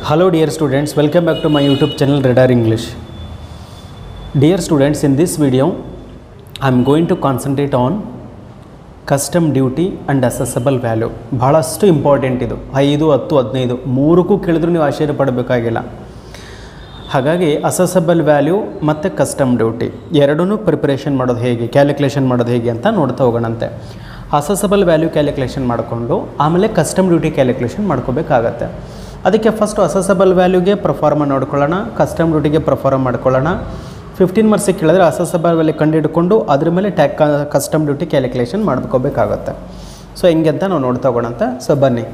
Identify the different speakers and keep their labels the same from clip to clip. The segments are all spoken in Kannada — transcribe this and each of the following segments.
Speaker 1: Hello dear students, welcome back to my YouTube channel Radar English. Dear students, in this video I am going to concentrate on custom duty and assessable value ಭಾಳಷ್ಟು ಇಂಪಾರ್ಟೆಂಟ್ ಇದು ಐದು ಹತ್ತು ಹದಿನೈದು ಮೂರಕ್ಕೂ ಕೇಳಿದ್ರು ನೀವು ಆಶ್ಚರ್ಯ ಪಡಬೇಕಾಗಿಲ್ಲ ಹಾಗಾಗಿ ಅಸೆಸಬಲ್ ವ್ಯಾಲ್ಯೂ ಮತ್ತು ಕಸ್ಟಮ್ ಡ್ಯೂಟಿ ಎರಡೂ ಪ್ರಿಪ್ರೇಷನ್ ಮಾಡೋದು ಹೇಗೆ ಕ್ಯಾಲ್ಕುಲೇಷನ್ ಮಾಡೋದು ಹೇಗೆ ಅಂತ ನೋಡ್ತಾ ಹೋಗೋಣಂತೆ ಅಸೆಸಬಲ್ ವ್ಯಾಲ್ಯೂ ಕ್ಯಾಲ್ಕುಲೇಷನ್ ಮಾಡಿಕೊಂಡು ಆಮೇಲೆ ಕಸ್ಟಮ್ ಡ್ಯೂಟಿ ಕ್ಯಾಲ್ಕುಲೇಷನ್ ಮಾಡ್ಕೋಬೇಕಾಗತ್ತೆ ಅದಕ್ಕೆ ಫಸ್ಟು ಅಸೆಸಬಲ್ ವ್ಯಾಲ್ಯೂಗೆ ಪ್ರಫಾರ್ಮ ನೋಡ್ಕೊಳ್ಳೋಣ ಕಸ್ಟಮ್ ಡ್ಯೂಟಿಗೆ ಪ್ರಫಾರ್ಮ್ ಮಾಡ್ಕೊಳ್ಳೋಣ ಫಿಫ್ಟೀನ್ ಮಾರ್ಕ್ಸಿಗೆ ಕೇಳಿದ್ರೆ ಅಸೆಸಬಲ್ ವ್ಯಾಲ್ಯೂ ಕಂಡುಹಿಡ್ಕೊಂಡು ಅದ್ರ ಮೇಲೆ ಟ್ಯಾಕ್ ಕಸ್ಟಮ್ ಡ್ಯೂಟಿ ಕ್ಯಾಲ್ಕುಲೇಷನ್ ಮಾಡ್ಕೋಬೇಕಾಗತ್ತೆ ಸೊ ಹೆಂಗೆ ಅಂತ ನಾವು ನೋಡ್ತಾ ಹೋಗೋಣಂತ ಸೊ ಬನ್ನಿ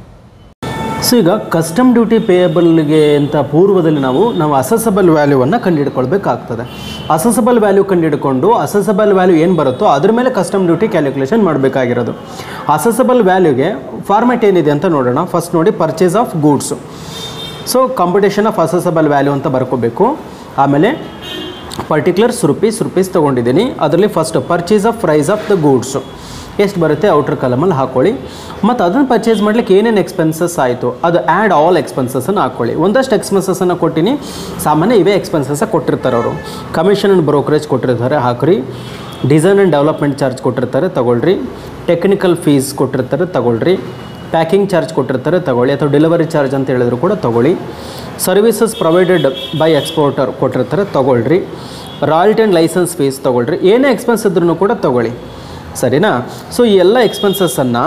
Speaker 1: ಸೊ ಈಗ ಕಸ್ಟಮ್ ಡ್ಯೂಟಿ ಪೇಯಬಲ್ಗೆ ಅಂತ ಪೂರ್ವದಲ್ಲಿ ನಾವು ನಾವು ಅಸೆಸಬಲ್ ವ್ಯಾಲ್ಯೂವನ್ನು ಕಂಡುಹಿಡ್ಕೊಳ್ಬೇಕಾಗ್ತದೆ ಅಸೆಸಬಲ್ ವ್ಯಾಲ್ಯೂ ಕಂಡುಹಿಡ್ಕೊಂಡು ಅಸೆಸಬಲ್ ವ್ಯಾಲ್ಯೂ ಏನು ಬರುತ್ತೋ ಅದ್ರ ಮೇಲೆ ಕಸ್ಟಮ್ ಡ್ಯೂಟಿ ಕ್ಯಾಲ್ಕುಲೇಷನ್ ಮಾಡಬೇಕಾಗಿರೋದು ಅಸೆಸಬಲ್ ವ್ಯಾಲ್ಯೂಗೆ ಫಾರ್ಮ್ಯಾಟ್ ಏನಿದೆ ಅಂತ ನೋಡೋಣ ಫಸ್ಟ್ ನೋಡಿ purchase of goods so computation of assessable value ಅಂತ ಬರ್ಕೋಬೇಕು ಆಮೇಲೆ ಪರ್ಟಿಕ್ಯುಲರ್ಸ್ ರುಪೀಸ್ ರುಪೀಸ್ ತೊಗೊಂಡಿದ್ದೀನಿ ಅದರಲ್ಲಿ first purchase of price of the goods ಎಷ್ಟು ಬರುತ್ತೆ ಔಟ್ರ್ ಕಲಮಲ್ಲಿ ಹಾಕ್ಕೊಳ್ಳಿ ಮತ್ತು ಅದನ್ನು ಪರ್ಚೇಸ್ ಮಾಡ್ಲಿಕ್ಕೆ ಏನೇನು ಎಕ್ಸ್ಪೆನ್ಸಸ್ ಆಯಿತು ಅದು ಆ್ಯಡ್ ಆಲ್ ಎಕ್ಸ್ಪೆನ್ಸಸ್ಸನ್ನು ಹಾಕ್ಕೊಳ್ಳಿ ಒಂದಷ್ಟು ಎಕ್ಸ್ಪೆನ್ಸಸ್ಸನ್ನು ಕೊಟ್ಟಿನಿ ಸಾಮಾನ್ಯ ಇವೇ ಎಕ್ಸ್ಪೆನ್ಸಸ್ ಕೊಟ್ಟಿರ್ತಾರೆ ಅವರು ಕಮಿಷನ್ ಆ್ಯಂಡ್ ಬ್ರೋಕರೇಜ್ ಕೊಟ್ಟಿರ್ತಾರೆ ಹಾಕ್ರಿ ಡಿಸೈನ್ ಆ್ಯಂಡ್ ಡೆವಲಪ್ಮೆಂಟ್ ಚಾರ್ಜ್ ಕೊಟ್ಟಿರ್ತಾರೆ ತಗೊಳ್ರಿ ಟೆಕ್ನಿಕಲ್ ಫೀಸ್ ಕೊಟ್ಟಿರ್ತಾರೆ ತಗೊಳ್ರಿ ಪ್ಯಾಕಿಂಗ್ ಚಾರ್ಜ್ ಕೊಟ್ಟಿರ್ತಾರೆ ತಗೊಳ್ಳಿ ಅಥವಾ ಡೆಲಿವರಿ ಚಾರ್ಜ್ ಅಂತ ಹೇಳಿದ್ರು ಕೂಡ ತಗೊಳ್ಳಿ ಸರ್ವಿಸಸ್ ಪ್ರೊವೈಡೆಡ್ ಬೈ ಎಕ್ಸ್ಪೋರ್ಟರ್ ಕೊಟ್ಟಿರ್ತಾರೆ ತಗೊಳ್ರಿ ರಾಯಲ್ಟಿ ಆ್ಯಂಡ್ ಲೈಸೆನ್ಸ್ ಫೀಸ್ ತೊಗೊಳ್ರಿ ಏನೇ ಎಕ್ಸ್ಪೆನ್ಸ್ ಇದ್ರೂ ಕೂಡ ತಗೊಳ್ಳಿ ಸರಿನಾ ಸೊ ಈ ಎಲ್ಲ ಎಕ್ಸ್ಪೆನ್ಸಸ್ಸನ್ನು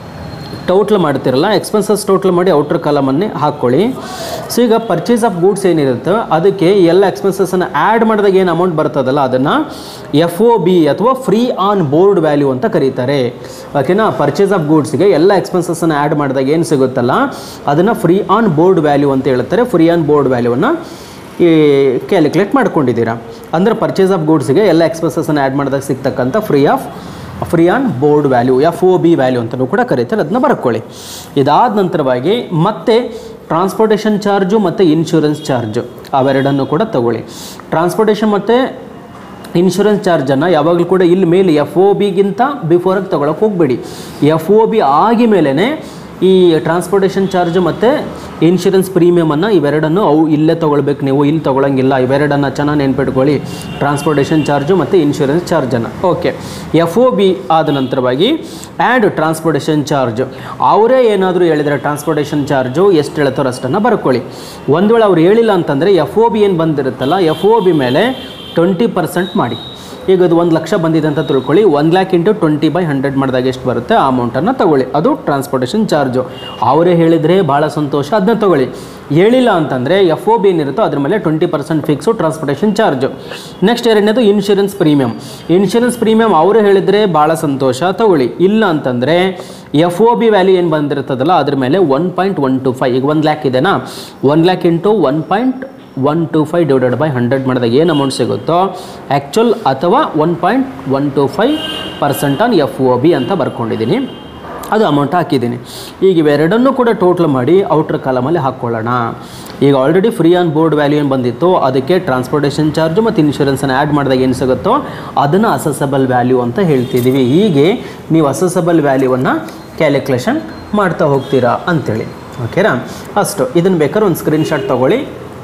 Speaker 1: ಟೋಟ್ಲ್ ಮಾಡ್ತಿರಲ್ಲ ಎಕ್ಸ್ಪೆನ್ಸಸ್ ಟೋಟ್ಲ್ ಮಾಡಿ ಔಟ್ರ್ ಕಾಲಮನ್ನೇ ಹಾಕ್ಕೊಳ್ಳಿ ಸೊ ಈಗ ಪರ್ಚೇಸ್ ಆಫ್ ಗೂಡ್ಸ್ ಏನಿರುತ್ತೆ ಅದಕ್ಕೆ ಈ ಎಲ್ಲ ಎಕ್ಸ್ಪೆನ್ಸಸ್ಸನ್ನು ಆ್ಯಡ್ ಮಾಡಿದಾಗ ಏನು ಅಮೌಂಟ್ ಬರ್ತದಲ್ಲ ಅದನ್ನು ಎಫ್ ಒ ಬಿ ಅಥವಾ ಫ್ರೀ ಆನ್ ಬೋರ್ಡ್ ವ್ಯಾಲ್ಯೂ ಅಂತ ಕರೀತಾರೆ ಓಕೆನಾ ಪರ್ಚೇಸ್ ಆಫ್ ಗೂಡ್ಸ್ಗೆ ಎಲ್ಲ ಎಕ್ಸ್ಪೆನ್ಸಸ್ಸನ್ನು ಆ್ಯಡ್ ಮಾಡಿದಾಗ ಏನು ಸಿಗುತ್ತಲ್ಲ ಅದನ್ನು ಫ್ರೀ ಆನ್ ಬೋರ್ಡ್ ವ್ಯಾಲ್ಯೂ ಅಂತ ಹೇಳ್ತಾರೆ ಫ್ರೀ ಆನ್ ಬೋರ್ಡ್ ವ್ಯಾಲ್ಯೂವನ್ನು ಈ ಕ್ಯಾಲ್ಕುಲೇಟ್ ಮಾಡ್ಕೊಂಡಿದ್ದೀರಾ ಅಂದರೆ ಪರ್ಚೇಸ್ ಆಫ್ ಗೂಡ್ಸ್ಗೆ ಎಲ್ಲ ಎಕ್ಸ್ಪೆನ್ಸಸ್ಸನ್ನು ಆ್ಯಡ್ ಮಾಡಿದಾಗ ಸಿಗ್ತಕ್ಕಂಥ free of free on board value F O B value ಅಂತಲೂ ಕೂಡ ಕರೀತಾರೆ ಅದನ್ನ ಬರ್ಕೊಳ್ಳಿ ಇದಾದ ನಂತರವಾಗಿ ಮತ್ತೆ ಟ್ರಾನ್ಸ್ಪೋರ್ಟೇಷನ್ ಚಾರ್ಜು ಮತ್ತು ಇನ್ಶೂರೆನ್ಸ್ ಚಾರ್ಜು ಅವೆರಡನ್ನು ಕೂಡ ತಗೊಳ್ಳಿ ಟ್ರಾನ್ಸ್ಪೋರ್ಟೇಷನ್ ಮತ್ತು ಇನ್ಶೂರೆನ್ಸ್ ಚಾರ್ಜನ್ನು ಯಾವಾಗಲೂ ಕೂಡ ಇಲ್ಲಿ ಮೇಲೆ ಎಫ್ ಒ ಬಿಗಿಂತ ಬಿಫೋರಾಗಿ ತೊಗೊಳಕ್ಕೆ ಹೋಗಬೇಡಿ ಎಫ್ ಒ ಬಿ ಆಗಿ ಮೇಲೇ ಈ ಟ್ರಾನ್ಸ್ಪೋರ್ಟೇಷನ್ ಚಾರ್ಜ್ ಮತ್ತು ಇನ್ಶೂರೆನ್ಸ್ ಪ್ರೀಮಿಯಮನ್ನು ಇವೆರಡನ್ನು ಅವು ಇಲ್ಲೇ ತೊಗೊಳ್ಬೇಕು ನೀವು ಇಲ್ಲಿ ತೊಗೊಳಂಗಿಲ್ಲ ಇವೆರಡನ್ನು ಚೆನ್ನಾಗಿ ನೆನ್ಪಿಟ್ಕೊಳ್ಳಿ ಟ್ರಾನ್ಸ್ಪೋರ್ಟೇಷನ್ ಚಾರ್ಜು ಮತ್ತು ಇನ್ಶೂರೆನ್ಸ್ ಚಾರ್ಜನ್ನು ಓಕೆ ಎಫ್ ಒ ಬಿ ಆದ ನಂತರವಾಗಿ ಆ್ಯಡ್ ಟ್ರಾನ್ಸ್ಪೋರ್ಟೇಷನ್ ಚಾರ್ಜು ಅವರೇ ಏನಾದರೂ ಹೇಳಿದರೆ ಟ್ರಾನ್ಸ್ಪೋರ್ಟೇಷನ್ ಚಾರ್ಜು ಎಷ್ಟು ಹೇಳ್ತಾರೋ ಅಷ್ಟನ್ನು ಬರ್ಕೊಳ್ಳಿ ಒಂದು ವೇಳೆ ಅವ್ರು ಹೇಳಿಲ್ಲ ಅಂತಂದರೆ ಎಫ್ ಒ ಬಿ ಏನು ಬಂದಿರುತ್ತಲ್ಲ ಎಫ್ ಒ ಬಿ ಮೇಲೆ ಟ್ವೆಂಟಿ ಪರ್ಸೆಂಟ್ ಮಾಡಿ ಈಗ ಅದು ಒಂದು ಲಕ್ಷ ಬಂದಿದೆ ಅಂತ ತಿಳ್ಕೊಳ್ಳಿ one lakh into twenty by hundred ಮಾಡಿದಾಗ ಎಷ್ಟು ಬರುತ್ತೆ ಆ ಅಮೌಂಟನ್ನು ತಗೊಳ್ಳಿ ಅದು ಟ್ರಾನ್ಸ್ಪೋರ್ಟೇಷನ್ ಚಾರ್ಜು ಅವರೇ ಹೇಳಿದರೆ ಭಾಳ ಸಂತೋಷ ಅದನ್ನ ತಗೊಳ್ಳಿ ಹೇಳಿಲ್ಲ ಅಂತಂದರೆ ಎಫ್ ಒ ಬಿ ಏನಿರುತ್ತೋ ಅದ್ರ ಮೇಲೆ twenty percent fix transportation charge next ಎರಡನೇದು ಇನ್ಶೂರೆನ್ಸ್ ಪ್ರೀಮಿಯಮ್ ಇನ್ಶೂರೆನ್ಸ್ ಪ್ರೀಮಿಯಮ್ ಅವರೇ ಹೇಳಿದರೆ ಭಾಳ ಸಂತೋಷ ತಗೊಳ್ಳಿ ಇಲ್ಲ ಅಂತಂದರೆ ಎಫ್ ಒ ಬಿ ವ್ಯಾಲ್ಯೂ ಏನು ಬಂದಿರ್ತದಲ್ಲ ಅದ್ರ ಮೇಲೆ one point one two five ಈಗ ಒಂದು ಲ್ಯಾಕ್ ಇದೆನಾ one lakh into one point one two five divided by hundred ಮಾಡಿದಾಗ ಏನು ಅಮೌಂಟ್ ಸಿಗುತ್ತೋ ಆ್ಯಕ್ಚುಲ್ ಅಥವಾ one point one two five percent on F O B ಅಂತ ಬರ್ಕೊಂಡಿದ್ದೀನಿ ಅದು ಅಮೌಂಟ್ ಹಾಕಿದ್ದೀನಿ ಈಗ ಇವೆರಡನ್ನೂ ಕೂಡ ಟೋಟ್ಲ್ ಮಾಡಿ ಔಟ್ರ್ ಕಾಲಮಲ್ಲಿ ಹಾಕ್ಕೊಳ್ಳೋಣ ಈಗ already free on board value ಏನು ಬಂದಿತ್ತು ಅದಕ್ಕೆ ಟ್ರಾನ್ಸ್ಪೋರ್ಟೇಷನ್ ಚಾರ್ಜು ಮತ್ತು ಇನ್ಶೂರೆನ್ಸನ್ನು ಆ್ಯಡ್ ಮಾಡಿದಾಗ ಏನು ಸಿಗುತ್ತೋ ಅದನ್ನು ಅಸೆಸಬಲ್ ವ್ಯಾಲ್ಯೂ ಅಂತ ಹೇಳ್ತಿದ್ದೀವಿ ಹೀಗೆ ನೀವು ಅಸೆಸಬಲ್ ವ್ಯಾಲ್ಯೂವನ್ನು ಕ್ಯಾಲ್ಕುಲೇಷನ್ ಮಾಡ್ತಾ ಹೋಗ್ತೀರಾ ಅಂಥೇಳಿ ಓಕೆನಾ ಅಷ್ಟು ಇದನ್ನು ಬೇಕಾದ್ರೆ ಒಂದು ಸ್ಕ್ರೀನ್ಶಾಟ್ ತೊಗೊಳ್ಳಿ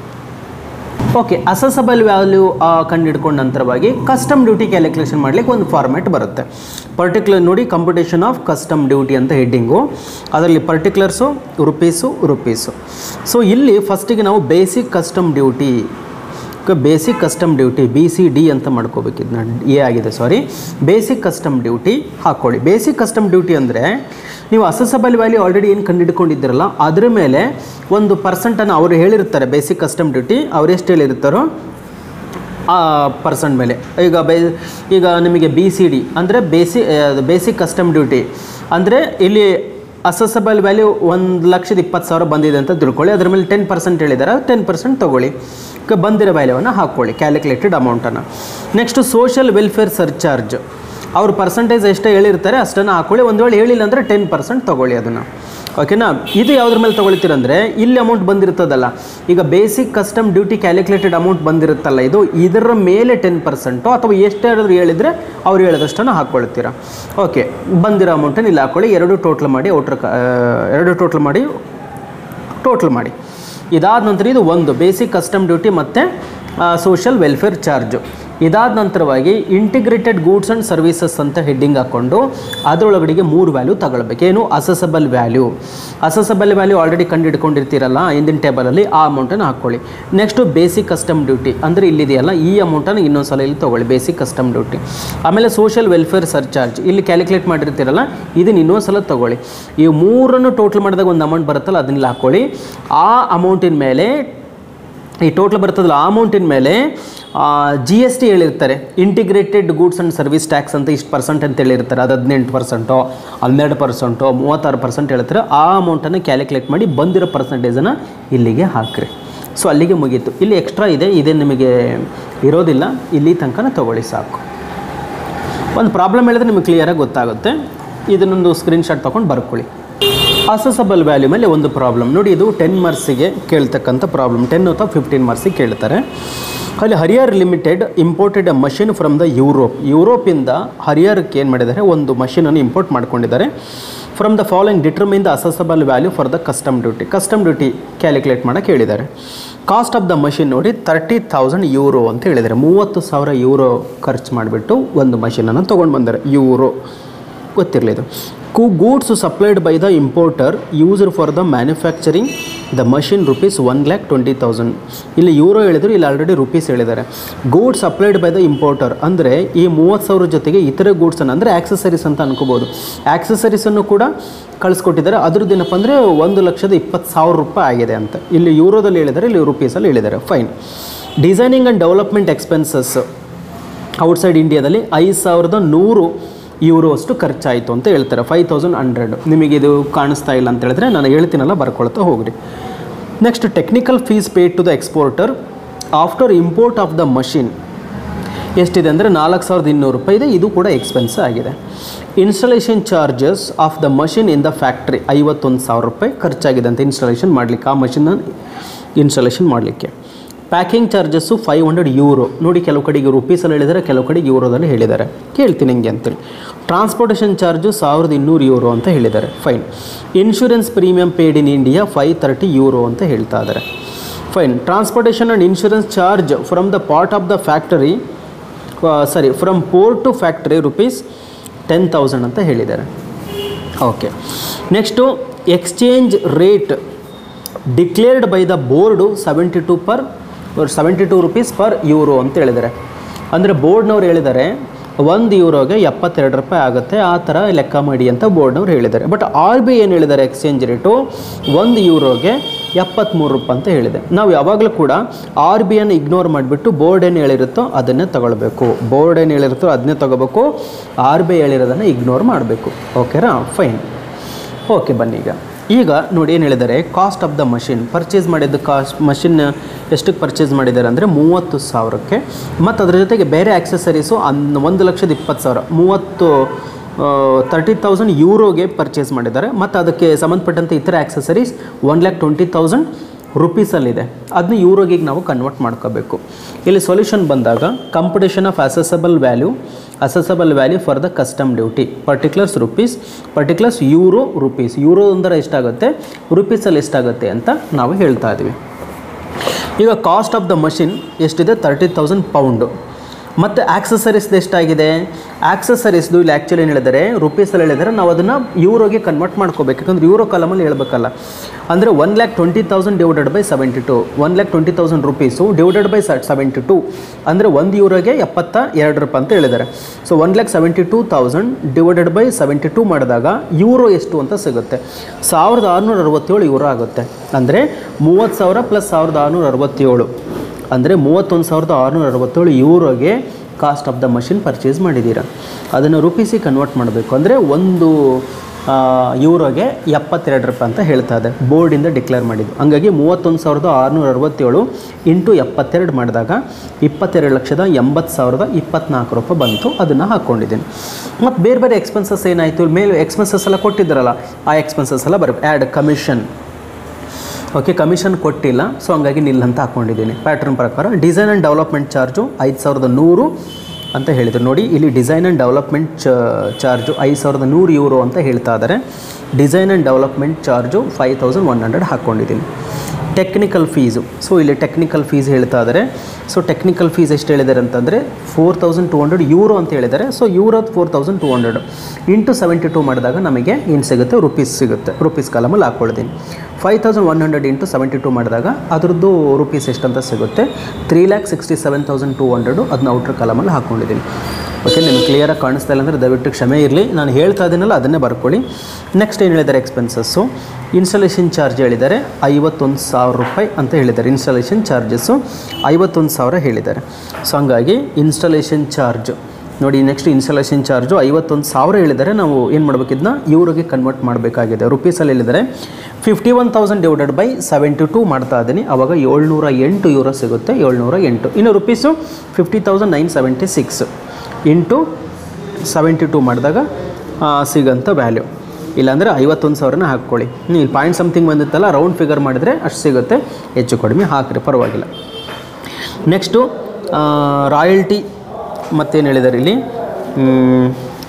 Speaker 1: ಓಕೆ ಅಸೆಸಬಲ್ ವ್ಯಾಲ್ಯೂ ಕಂಡುಹಿಡ್ಕೊಂಡ ನಂತರವಾಗಿ ಕಸ್ಟಮ್ ಡ್ಯೂಟಿ ಕ್ಯಾಲ್ಕುಲೇಷನ್ ಮಾಡಲಿಕ್ಕೆ ಒಂದು ಫಾರ್ಮ್ಯಾಟ್ ಬರುತ್ತೆ ಪರ್ಟಿಕ್ಯುಲರ್ ನೋಡಿ ಕಂಪಿಟೇಷನ್ ಆಫ್ ಕಸ್ಟಮ್ ಡ್ಯೂಟಿ ಅಂತ ಹೆಡ್ಡಿಂಗು ಅದರಲ್ಲಿ ಪರ್ಟಿಕ್ಯುಲರ್ಸು ರುಪೀಸು ರುಪೀಸು ಸೊ ಇಲ್ಲಿ ಫಸ್ಟಿಗೆ ನಾವು basic custom duty basic custom duty B C D ಅಂತ ಮಾಡ್ಕೋಬೇಕು ಇದನ್ನ ಎ ಆಗಿದೆ ಸಾರಿ ಬೇಸಿಕ್ ಕಸ್ಟಮ್ ಡ್ಯೂಟಿ ಹಾಕ್ಕೊಳ್ಳಿ ಬೇಸಿಕ್ ಕಸ್ಟಮ್ ಡ್ಯೂಟಿ ಅಂದರೆ ನೀವು ಅಸೆಸಬಲ್ ವ್ಯಾಲ್ಯೂ ಆಲ್ರೆಡಿ ಏನು ಕಂಡುಹಿಡ್ಕೊಂಡಿದ್ದೀರಲ್ಲ ಅದ್ರ ಮೇಲೆ ಒಂದು ಪರ್ಸೆಂಟನ್ನು ಅವರು ಹೇಳಿರ್ತಾರೆ ಬೇಸಿಕ್ ಕಸ್ಟಮ್ ಡ್ಯೂಟಿ ಅವ್ರು ಎಷ್ಟು ಹೇಳಿರ್ತಾರೋ ಆ ಪರ್ಸೆಂಟ್ ಮೇಲೆ ಈಗ ಬೇ ಈಗ ನಿಮಗೆ ಬಿ ಸಿ ಡಿ ಅಂದರೆ ಬೇಸಿ ಬೇಸಿಕ್ ಕಸ್ಟಮ್ ಡ್ಯೂಟಿ ಅಂದರೆ ಇಲ್ಲಿ ಅಸೆಸಬಲ್ ವ್ಯಾಲ್ಯೂ ಒಂದು ಲಕ್ಷದ ಇಪ್ಪತ್ತು ಸಾವಿರ ಬಂದಿದೆ ಅಂತ ತಿಳ್ಕೊಳ್ಳಿ ಅದ್ರ ಮೇಲೆ ಟೆನ್ ಪರ್ಸೆಂಟ್ ಹೇಳಿದ್ದಾರೆ ಟೆನ್ ಪರ್ಸೆಂಟ್ ತೊಗೊಳ್ಳಿ ಕ- ಬಂದಿರೋ ವ್ಯಾಲ್ಯೂವನ್ನು ಹಾಕ್ಕೊಳ್ಳಿ ಕ್ಯಾಲ್ಕುಲೇಟೆಡ್ ಅಮೌಂಟನ್ನು ನೆಕ್ಸ್ಟು ಸೋಷಿಯಲ್ ವೆಲ್ಫೇರ್ ಸರ್ಚಾರ್ಜ್ ಅವ್ರ ಪರ್ಸೆಂಟೇಜ್ ಎಷ್ಟೇ ಹೇಳಿರ್ತಾರೆ ಅಷ್ಟನ್ನು ಹಾಕ್ಕೊಳ್ಳಿ ಒಂದು ವೇಳೆ ಹೇಳಿಲ್ಲ ಅಂದರೆ ಟೆನ್ ಪರ್ಸೆಂಟ್ ತೊಗೊಳ್ಳಿ ಅದನ್ನು ಓಕೆನಾ ಇದು ಯಾವುದ್ರ ಮೇಲೆ ತೊಗೊಳ್ತೀರಂದರೆ ಇಲ್ಲಿ ಅಮೌಂಟ್ ಬಂದಿರ್ತದಲ್ಲ ಈಗ basic custom duty calculated amount ಬಂದಿರುತ್ತಲ್ಲ ಇದು ಇದರ ಮೇಲೆ ಟೆನ್ ಪರ್ಸೆಂಟು ಅಥವಾ ಎಷ್ಟಾದರೂ ಹೇಳಿದರೆ ಅವ್ರು ಹೇಳಿದಷ್ಟನ್ನು ಹಾಕ್ಕೊಳ್ತೀರಾ ಓಕೆ ಬಂದಿರೋ ಅಮೌಂಟನ್ನು ಇಲ್ಲಿ ಹಾಕ್ಕೊಳ್ಳಿ ಎರಡು ಟೋಟ್ಲ್ ಮಾಡಿ ಔಟ್ರ್ ಕ ಎರಡು ಟೋಟ್ಲ್ ಮಾಡಿ ಟೋಟ್ಲ್ ಮಾಡಿ ಇದಾದ ನಂತರ ಇದು ಒಂದು ಬೇಸಿಕ್ ಕಸ್ಟಮ್ ಡ್ಯೂಟಿ ಮತ್ತು ಸೋಷಿಯಲ್ ವೆಲ್ಫೇರ್ ಚಾರ್ಜು ಇದಾದ ನಂತರವಾಗಿ ಇಂಟಿಗ್ರೇಟೆಡ್ ಗೂಡ್ಸ್ ಆ್ಯಂಡ್ ಸರ್ವಿಸಸ್ ಅಂತ ಹೆಡ್ಡಿಂಗ್ ಹಾಕ್ಕೊಂಡು ಅದರೊಳಗಡೆಗೆ ಮೂರು ವ್ಯಾಲ್ಯೂ ತಗೊಳ್ಬೇಕು ಏನು assessable value assessable value already ಕಂಡು ಹಿಡ್ಕೊಂಡಿರ್ತೀರಲ್ಲ ಹಿಂದಿನ ಟೇಬಲಲ್ಲಿ ಆ ಅಮೌಂಟನ್ನು ಹಾಕ್ಕೊಳ್ಳಿ ನೆಕ್ಸ್ಟು ಬೇಸಿಕ್ ಕಸ್ಟಮ್ ಡ್ಯೂಟಿ ಅಂದರೆ ಇಲ್ಲಿದೆಯಲ್ಲ ಈ ಅಮೌಂಟನ್ನು ಇನ್ನೊಂದು ಸಲ ಇಲ್ಲಿ ತೊಗೊಳ್ಳಿ ಬೇಸಿಕ್ ಕಸ್ಟಮ್ ಡ್ಯೂಟಿ ಆಮೇಲೆ ಸೋಷಿಯಲ್ ವೆಲ್ಫೇರ್ ಸರ್ಚಾರ್ಜ್ ಇಲ್ಲಿ ಕ್ಯಾಲ್ಕುಲೇಟ್ ಮಾಡಿರ್ತೀರಲ್ಲ ಇದನ್ನು ಇನ್ನೊಂದು ಸಲ ತೊಗೊಳ್ಳಿ ಈ ಮೂರನ್ನು ಟೋಟಲ್ ಮಾಡಿದಾಗ ಒಂದು ಅಮೌಂಟ್ ಬರುತ್ತಲ್ಲ ಅದನ್ನೆಲ್ಲ ಹಾಕ್ಕೊಳ್ಳಿ ಆ ಅಮೌಂಟಿನ ಮೇಲೆ ಈ ಟೋಟಲ್ ಬರ್ತದಲ್ಲ ಆ ಅಮೌಂಟಿನ ಮೇಲೆ ಜಿ ಎಸ್ ಟಿ ಹೇಳಿರ್ತಾರೆ integrated goods and service tax ಅಂತ ಇಷ್ಟು ಪರ್ಸೆಂಟ್ ಅಂತ ಹೇಳಿರ್ತಾರೆ ಅದು ಹದಿನೆಂಟು ಪರ್ಸೆಂಟೋ ಹನ್ನೆರಡು ಪರ್ಸೆಂಟೋ ಮೂವತ್ತಾರು ಪರ್ಸೆಂಟ್ ಹೇಳ್ತಾರೆ ಆ ಅಮೌಂಟನ್ನು ಕ್ಯಾಲ್ಕುಲೇಟ್ ಮಾಡಿ ಬಂದಿರೋ ಪರ್ಸೆಂಟೇಜನ್ನು ಇಲ್ಲಿಗೆ ಹಾಕ್ರಿ ಸೊ ಅಲ್ಲಿಗೆ ಮುಗೀತು ಇಲ್ಲಿ ಎಕ್ಸ್ಟ್ರಾ ಇದೆ ಇದೇ ನಿಮಗೆ ಇರೋದಿಲ್ಲ ಇಲ್ಲಿ ತನಕನ ತೊಗೊಳ್ಳಿ ಸಾಕು ಒಂದು ಪ್ರಾಬ್ಲಮ್ ಹೇಳಿದ್ರೆ ನಿಮಗೆ ಕ್ಲಿಯರಾಗಿ ಗೊತ್ತಾಗುತ್ತೆ ಇದನ್ನೊಂದು ಸ್ಕ್ರೀನ್ಶಾಟ್ ತೊಗೊಂಡು ಬರ್ಕೊಳ್ಳಿ ಅಸೆಸಬಲ್ ವ್ಯಾಲ್ಯೂ ಮೇಲೆ ಒಂದು ಪ್ರಾಬ್ಲಮ್ ನೋಡಿ ಇದು ಟೆನ್ ಮಾರ್ಕ್ಸಿಗೆ ಕೇಳ್ತಕ್ಕಂಥ ಪ್ರಾಬ್ಲಮ್ ಟೆನ್ ಅಥವಾ ಫಿಫ್ಟೀನ್ ಮಾರ್ಕ್ಸಿಗೆ ಕೇಳ್ತಾರೆ ಅಲ್ಲಿ Harrier limited imported a machine from the Europe ಯುರೋಪಿಂದ ಹರಿಯರ್ಗೆ ಏನು ಮಾಡಿದ್ದಾರೆ ಒಂದು ಮಷಿನನ್ನು ಇಂಪೋರ್ಟ್ ಮಾಡ್ಕೊಂಡಿದ್ದಾರೆ from the following determine the assessable value for the custom duty custom duty calculate ಮಾಡೋಕ್ಕೆ ಹೇಳಿದ್ದಾರೆ ಕಾಸ್ಟ್ ಆಫ್ ದ ಮಷಿನ್ ನೋಡಿ ತರ್ಟಿ ತೌಸಂಡ್ ಯೂರೋ ಅಂತ ಹೇಳಿದ್ದಾರೆ ಮೂವತ್ತು ಸಾವಿರ ಯೂರೋ ಖರ್ಚು ಮಾಡಿಬಿಟ್ಟು ಒಂದು ಮಷಿನನ್ನು ತೊಗೊಂಡು ಬಂದ್ದಾರೆ ಯೂರೋ ಗೊತ್ತಿರಲಿದು ಕು goods supplied by the importer used for the manufacturing the machine rupees one lakh twenty thousand ಇಲ್ಲಿ ಯೂರೋ ಹೇಳಿದ್ರು ಇಲ್ಲಿ ಆಲ್ರೆಡಿ ರುಪೀಸ್ ಹೇಳಿದ್ದಾರೆ goods supplied by the importer ಅಂದರೆ ಈ ಮೂವತ್ತು ಸಾವಿರ ಜೊತೆಗೆ ಇತರೆ ಗೂಡ್ಸನ್ನು ಅಂದರೆ ಆಕ್ಸೆಸರೀಸ್ ಅಂತ ಅನ್ಕೋಬೋದು ಆಕ್ಸೆಸರೀಸನ್ನು ಕೂಡ ಕಳಿಸ್ಕೊಟ್ಟಿದ್ದಾರೆ ಅದ್ರದ್ದು ಏನಪ್ಪ ಅಂದರೆ ಒಂದು ಲಕ್ಷದ ಇಪ್ಪತ್ತು ಸಾವಿರ ರೂಪಾಯಿ ಆಗಿದೆ ಅಂತ ಇಲ್ಲಿ ಯೂರೋದಲ್ಲಿ ಹೇಳಿದ್ದಾರೆ ಇಲ್ಲಿ ರುಪೀಸಲ್ಲಿ ಹೇಳಿದ್ದಾರೆ fine designing and development expenses outside ಇಂಡಿಯಾದಲ್ಲಿ ಐದು ಸಾವಿರದ ನೂರು ಯೂರೋ ಅಷ್ಟು ಖರ್ಚಾಯಿತು ಅಂತ ಹೇಳ್ತಾರೆ ಫೈವ್ ತೌಸಂಡ್ ಹಂಡ್ರೆಡ್ ನಿಮಗೆ ಇದು ಕಾಣಿಸ್ತಾ ಇಲ್ಲ ಅಂತ ಹೇಳಿದ್ರೆ ನಾನು ಹೇಳ್ತೀನಲ್ಲ ಬರ್ಕೊಳ್ತಾ ಹೋಗ್ರಿ next technical fees paid to the exporter after import of the machine ಎಷ್ಟಿದೆ ಅಂದರೆ ನಾಲ್ಕು ಸಾವಿರದ ಇನ್ನೂರು ರೂಪಾಯಿ ಇದೆ ಇದು ಕೂಡ ಎಕ್ಸ್ಪೆನ್ಸ್ ಆಗಿದೆ installation charges of the machine in the factory ಐವತ್ತೊಂದು ಸಾವಿರ ರೂಪಾಯಿ ಖರ್ಚಾಗಿದೆ ಅಂತ ಇನ್ಸ್ಟಾಲೇಷನ್ ಮಾಡಲಿಕ್ಕೆ ಆ ಮಷಿನ್ನ ಇನ್ಸ್ಟಾಲೇಷನ್ ಮಾಡಲಿಕ್ಕೆ packing charges five hundred euro ನೋಡಿ ಕೆಲವು ಕಡೆಗೆ ರುಪೀಸಲ್ಲಿ ಹೇಳಿದ್ದಾರೆ ಕೆಲವು ಕಡೆಗೆ ಯೂರೋದಲ್ಲಿ ಹೇಳಿದ್ದಾರೆ ಕೇಳ್ತೀನಿ ಹಿಂಗೆ ಅಂತೇಳಿ ಟ್ರಾನ್ಸ್ಪೋರ್ಟೇಷನ್ ಚಾರ್ಜು ಸಾವಿರದ ಇನ್ನೂರು ಯೂರೋ ಅಂತ ಹೇಳಿದ್ದಾರೆ fine insurance premium paid in India five thirty euro ಅಂತ ಹೇಳ್ತಾ ಇದ್ದಾರೆ fine transportation and insurance charge from the part of the factory sorry from port to factory rupees ten thousand ಅಂತ ಹೇಳಿದ್ದಾರೆ okay next exchange rate declared by the board seventy two per seventy two rupees per euro ಅಂತ ಹೇಳಿದ್ದಾರೆ ಅಂದರೆ ಬೋರ್ಡ್ನವ್ರು ಹೇಳಿದ್ದಾರೆ ಒಂದು ಯೂರೋಗೆ ಎಪ್ಪತ್ತೆರಡು ರೂಪಾಯಿ ಆಗುತ್ತೆ ಆ ಥರ ಲೆಕ್ಕ ಮಾಡಿ ಅಂತ ಬೋರ್ಡ್ನವ್ರು ಹೇಳಿದ್ದಾರೆ ಬಟ್ ಆರ್ ಬಿ ಏನು ಹೇಳಿದ್ದಾರೆ ಎಕ್ಸ್ಚೇಂಜ್ ರೇಟು ಒಂದು ಯೂರೋಗೆ ಎಪ್ಪತ್ತ್ಮೂರು ರೂಪಾಯಿ ಅಂತ ಹೇಳಿದೆ ನಾವು ಯಾವಾಗಲೂ ಕೂಡ ಆರ್ ಬಿ ಅನ್ನು ಇಗ್ನೋರ್ ಮಾಡಿಬಿಟ್ಟು ಬೋರ್ಡ್ ಏನು ಹೇಳಿರುತ್ತೋ ಅದನ್ನೇ ತಗೊಳ್ಬೇಕು ಬೋರ್ಡ್ ಏನು ಹೇಳಿರುತ್ತೋ ಅದನ್ನೇ ತಗೋಬೇಕು ಆರ್ ಬಿ ಹೇಳಿರೋದನ್ನು ಇಗ್ನೋರ್ ಮಾಡಬೇಕು ಓಕೆನಾ ಫೈನ್ ಓಕೆ ಬನ್ನಿ ಈಗ ಈಗ ನೋಡಿ ಏನು ಹೇಳಿದ್ದಾರೆ cost of the machine purchase ಮಾಡಿದ್ದು ಕಾಸ್ಟ್ ಮಷಿನ್ ಎಷ್ಟಕ್ಕೆ ಪರ್ಚೇಸ್ ಮಾಡಿದ್ದಾರೆ ಅಂದರೆ ಮೂವತ್ತು ಸಾವಿರಕ್ಕೆ ಮತ್ತು ಅದ್ರ ಜೊತೆಗೆ ಬೇರೆ ಆಕ್ಸೆಸರೀಸು ಅನ್ ಒಂದು ಲಕ್ಷದ ಇಪ್ಪತ್ತು ಸಾವಿರ ಮೂವತ್ತು ತರ್ಟಿ ತೌಸಂಡ್ ಯೂರೋಗೆ ಪರ್ಚೇಸ್ ಮಾಡಿದ್ದಾರೆ ಮತ್ತು ಅದಕ್ಕೆ ಸಂಬಂಧಪಟ್ಟಂತೆ ಇತರ accessories one lakh twenty thousand ರುಪೀಸಲ್ಲಿದೆ ಅದನ್ನ ಯೂರೋಗೆ ನಾವು ಕನ್ವರ್ಟ್ ಮಾಡ್ಕೋಬೇಕು ಇಲ್ಲಿ ಸೊಲ್ಯೂಷನ್ ಬಂದಾಗ computation of assessable value assessable value for the custom duty particulars rupees particulars euro rupees euro ಅಂದರೆ ಎಷ್ಟಾಗುತ್ತೆ ರುಪೀಸಲ್ಲಿ ಎಷ್ಟಾಗುತ್ತೆ ಅಂತ ನಾವು ಹೇಳ್ತಾ ಇದ್ದೀವಿ ಈಗ ಕಾಸ್ಟ್ ಆಫ್ ದ ಮಷಿನ್ ಎಷ್ಟಿದೆ ತರ್ಟಿ ತೌಸಂಡ್ ಪೌಂಡು ಮತ್ತು ಆಕ್ಸೆಸರೀಸ್ದು ಎಷ್ಟಾಗಿದೆ ಆಕ್ಸೆಸರೀಸ್ದು ಇಲ್ಲಿ ಆ್ಯಕ್ಚುಲಿ ಏನು ಹೇಳಿದ್ದಾರೆ ರುಪೀಸಲ್ಲಿ ಹೇಳಿದ್ದಾರೆ ನಾವು ಅದನ್ನು ಯೂರೋಗೆ ಕನ್ವರ್ಟ್ ಮಾಡ್ಕೋಬೇಕು ಯಾಕಂದ್ರೆ ಯೂರೋ ಕಾಲಮಲ್ಲಿ ಹೇಳ್ಬೇಕಲ್ಲ ಅಂದರೆ one lakh twenty thousand divided by seventy two one lakh twenty thousand rupees divided by seventy two ಅಂದರೆ ಒಂದು ಯೂರೋಗೆ ಎಪ್ಪತ್ತ ಎರಡು ರೂಪಾಯಿ ಅಂತ ಹೇಳಿದ್ದಾರೆ so one lakh seventy two thousand divided by seventy two ಮಾಡಿದಾಗ ಯೂರೋ ಎಷ್ಟು ಅಂತ ಸಿಗುತ್ತೆ ಸಾವಿರದ ಆರುನೂರ ಅರವತ್ತೇಳು ಯೂರೋ ಆಗುತ್ತೆ ಅಂದರೆ ಮೂವತ್ತು ಸಾವಿರ ಪ್ಲಸ್ ಸಾವಿರದ ಆರುನೂರ ಅರವತ್ತೇಳು ಅಂದರೆ ಮೂವತ್ತೊಂದು ಸಾವಿರದ ಆರುನೂರ ಅರವತ್ತೇಳು ಯೂರೋಗೆ cost of the machine purchase ಮಾಡಿದ್ದೀರಾ ಅದನ್ನು ರುಪೀಸಿಗೆ ಕನ್ವರ್ಟ್ ಮಾಡಬೇಕು ಅಂದರೆ ಒಂದು ಆ, ಯೂರೋಗೆ ಎಪ್ಪತ್ತೆರಡು ರೂಪಾಯಿ ಅಂತ ಹೇಳ್ತಾ ಇದೆ ಬೋರ್ಡಿಂದ ಡಿಕ್ಲೇರ್ ಮಾಡಿದ್ದು ಹಂಗಾಗಿ ಮೂವತ್ತೊಂದು ಸಾವಿರದ ಆರುನೂರ ಅರವತ್ತೇಳು ಇಂಟು ಎಪ್ಪತ್ತೆರಡು ಮಾಡಿದಾಗ ಇಪ್ಪತ್ತೆರಡು ಲಕ್ಷದ ಎಂಬತ್ತು ಸಾವಿರದ ಇಪ್ಪತ್ನಾಲ್ಕು ರೂಪಾಯಿ ಬಂತು ಅದನ್ನು ಹಾಕ್ಕೊಂಡಿದ್ದೀನಿ ಮತ್ತು ಬೇರೆ ಬೇರೆ ಎಕ್ಸ್ಪೆನ್ಸಸ್ ಏನಾಯಿತು ಮೇಲೆ ಎಕ್ಸ್ಪೆನ್ಸಸ್ ಎಲ್ಲ ಕೊಟ್ಟಿದ್ದಾರಲ್ಲ ಆ ಎಕ್ಸ್ಪೆನ್ಸಸ್ ಎಲ್ಲ ಬರಬೇಕು ಆ್ಯಡ್ ಕಮಿಷನ್ ಓಕೆ ಕಮಿಷನ್ ಕೊಟ್ಟಿಲ್ಲ ಸೊ ಹಂಗಾಗಿ ನಿಲ್ ಅಂತ ಹಾಕ್ಕೊಂಡಿದ್ದೀನಿ ಪ್ಯಾಟ್ರನ್ ಪ್ರಕಾರ ಡಿಸೈನ್ ಆ್ಯಂಡ್ ಡೆವಲಪ್ಮೆಂಟ್ ಚಾರ್ಜು ಐದು ಸಾವಿರದ ನೂರು ಅಂತ ಹೇಳಿದರು ನೋಡಿ ಇಲ್ಲಿ ಡಿಸೈನ್ ಆ್ಯಂಡ್ ಡೆವಲಪ್ಮೆಂಟ್ ಚಾರ್ಜು ಐದು ಸಾವಿರದ ನೂರು ಯೂರೋ ಅಂತ ಹೇಳ್ತಾ ಇದ್ದಾರೆ design and development charge five thousand one hundred ಹಾಕ್ಕೊಂಡಿದ್ದೀನಿ ಟೆಕ್ನಿಕಲ್ ಫೀಸು ಸೊ ಇಲ್ಲಿ ಟೆಕ್ನಿಕಲ್ ಫೀಸ್ ಹೇಳ್ತಾ ಇದ್ದಾರೆ ಸೊ ಟೆಕ್ನಿಕಲ್ ಫೀಸ್ ಎಷ್ಟು ಹೇಳಿದ್ದಾರೆ ಅಂತಂದರೆ four thousand two hundred euro ಅಂತ ಹೇಳಿದ್ದಾರೆ ಸೊ ಯೂರೋದು four thousand two hundred into seventy two ಮಾಡಿದಾಗ ನಮಗೆ ಏನು ಸಿಗುತ್ತೆ ರುಪೀಸ್ ಸಿಗುತ್ತೆ ರುಪೀಸ್ ಕಾಲಮಲ್ಲಿ ಹಾಕ್ಕೊಳ್ತೀನಿ five thousand one hundred into seventy two ಮಾಡಿದಾಗ ಅದ್ರದ್ದು ರುಪೀಸ್ ಎಷ್ಟಂತ ಸಿಗುತ್ತೆ three lakh sixty seven thousand two hundred ಅದನ್ನ ಔಟ್ರ್ ಕಾಲಮಲ್ಲಿ ಹಾಕ್ಕೊಂಡಿದ್ದೀನಿ ಓಕೆ ನಿಮಗೆ ಕ್ಲಿಯರಾಗಿ ಕಾಣಿಸ್ತಾ ಇಲ್ಲ ಅಂದರೆ ದಯವಿಟ್ಟು ಕ್ಷಮೆ ಇರಲಿ ನಾನು ಹೇಳ್ತಾ ಇದ್ದೀನಲ್ಲ ಅದನ್ನೇ ಬರ್ಕೊಳ್ಳಿ ನೆಕ್ಸ್ಟ್ ಏನು ಹೇಳಿದ್ದಾರೆ ಎಕ್ಸ್ಪೆನ್ಸಸ್ಸು ಇನ್ಸ್ಟಾಲೇಷನ್ ಚಾರ್ಜ್ ಹೇಳಿದ್ದಾರೆ ಐವತ್ತೊಂದು ಸಾವಿರ ರೂಪಾಯಿ ಅಂತ ಹೇಳಿದ್ದಾರೆ ಇನ್ಸ್ಟಾಲೇಷನ್ ಚಾರ್ಜಸ್ಸು ಐವತ್ತೊಂದು ಸಾವಿರ ಹೇಳಿದ್ದಾರೆ ಸೊ ಹಂಗಾಗಿ ಇನ್ಸ್ಟಾಲೇಷನ್ ಚಾರ್ಜ್ ನೋಡಿ ನೆಕ್ಸ್ಟ್ ಇನ್ಸ್ಟಾಲೇಷನ್ ಚಾರ್ಜು ಐವತ್ತೊಂದು ಸಾವಿರ ಹೇಳಿದ್ದಾರೆ ನಾವು ಏನು ಮಾಡ್ಬೇಕು ಇದನ್ನ ಯೂರೋಗೆ ಕನ್ವರ್ಟ್ ಮಾಡಬೇಕಾಗಿದೆ ರುಪೀಸಲ್ಲಿ ಹೇಳಿದ್ದಾರೆ fifty one thousand divided by seventy two ಮಾಡ್ತಾ ಇದ್ದೀನಿ ಆವಾಗ ಏಳ್ನೂರ ಎಂಟು ಯೂರೋ ಸಿಗುತ್ತೆ ಏಳ್ನೂರ ಎಂಟು ಇನ್ನು rupees fifty thousand nine seventy six into seventy two ಮಾಡಿದಾಗ ಸಿಗೋಂಥ ವ್ಯಾಲ್ಯೂ ಇಲ್ಲಾಂದರೆ ಐವತ್ತೊಂದು ಸಾವಿರನ ಹಾಕ್ಕೊಳ್ಳಿ ನೀವು ಇಲ್ಲಿ ಪಾಯಿಂಟ್ ಸಮಥಿಂಗ್ ಬಂದಿತ್ತಲ್ಲ ರೌಂಡ್ ಫಿಗರ್ ಮಾಡಿದರೆ ಅಷ್ಟು ಸಿಗುತ್ತೆ ಹೆಚ್ಚು ಕಡಿಮೆ ಹಾಕಿರಿ ಪರವಾಗಿಲ್ಲ ನೆಕ್ಸ್ಟು ರಾಯಲ್ಟಿ ಮತ್ತೇನು ಹೇಳಿದ್ದಾರೆ ಇಲ್ಲಿ ಮ್,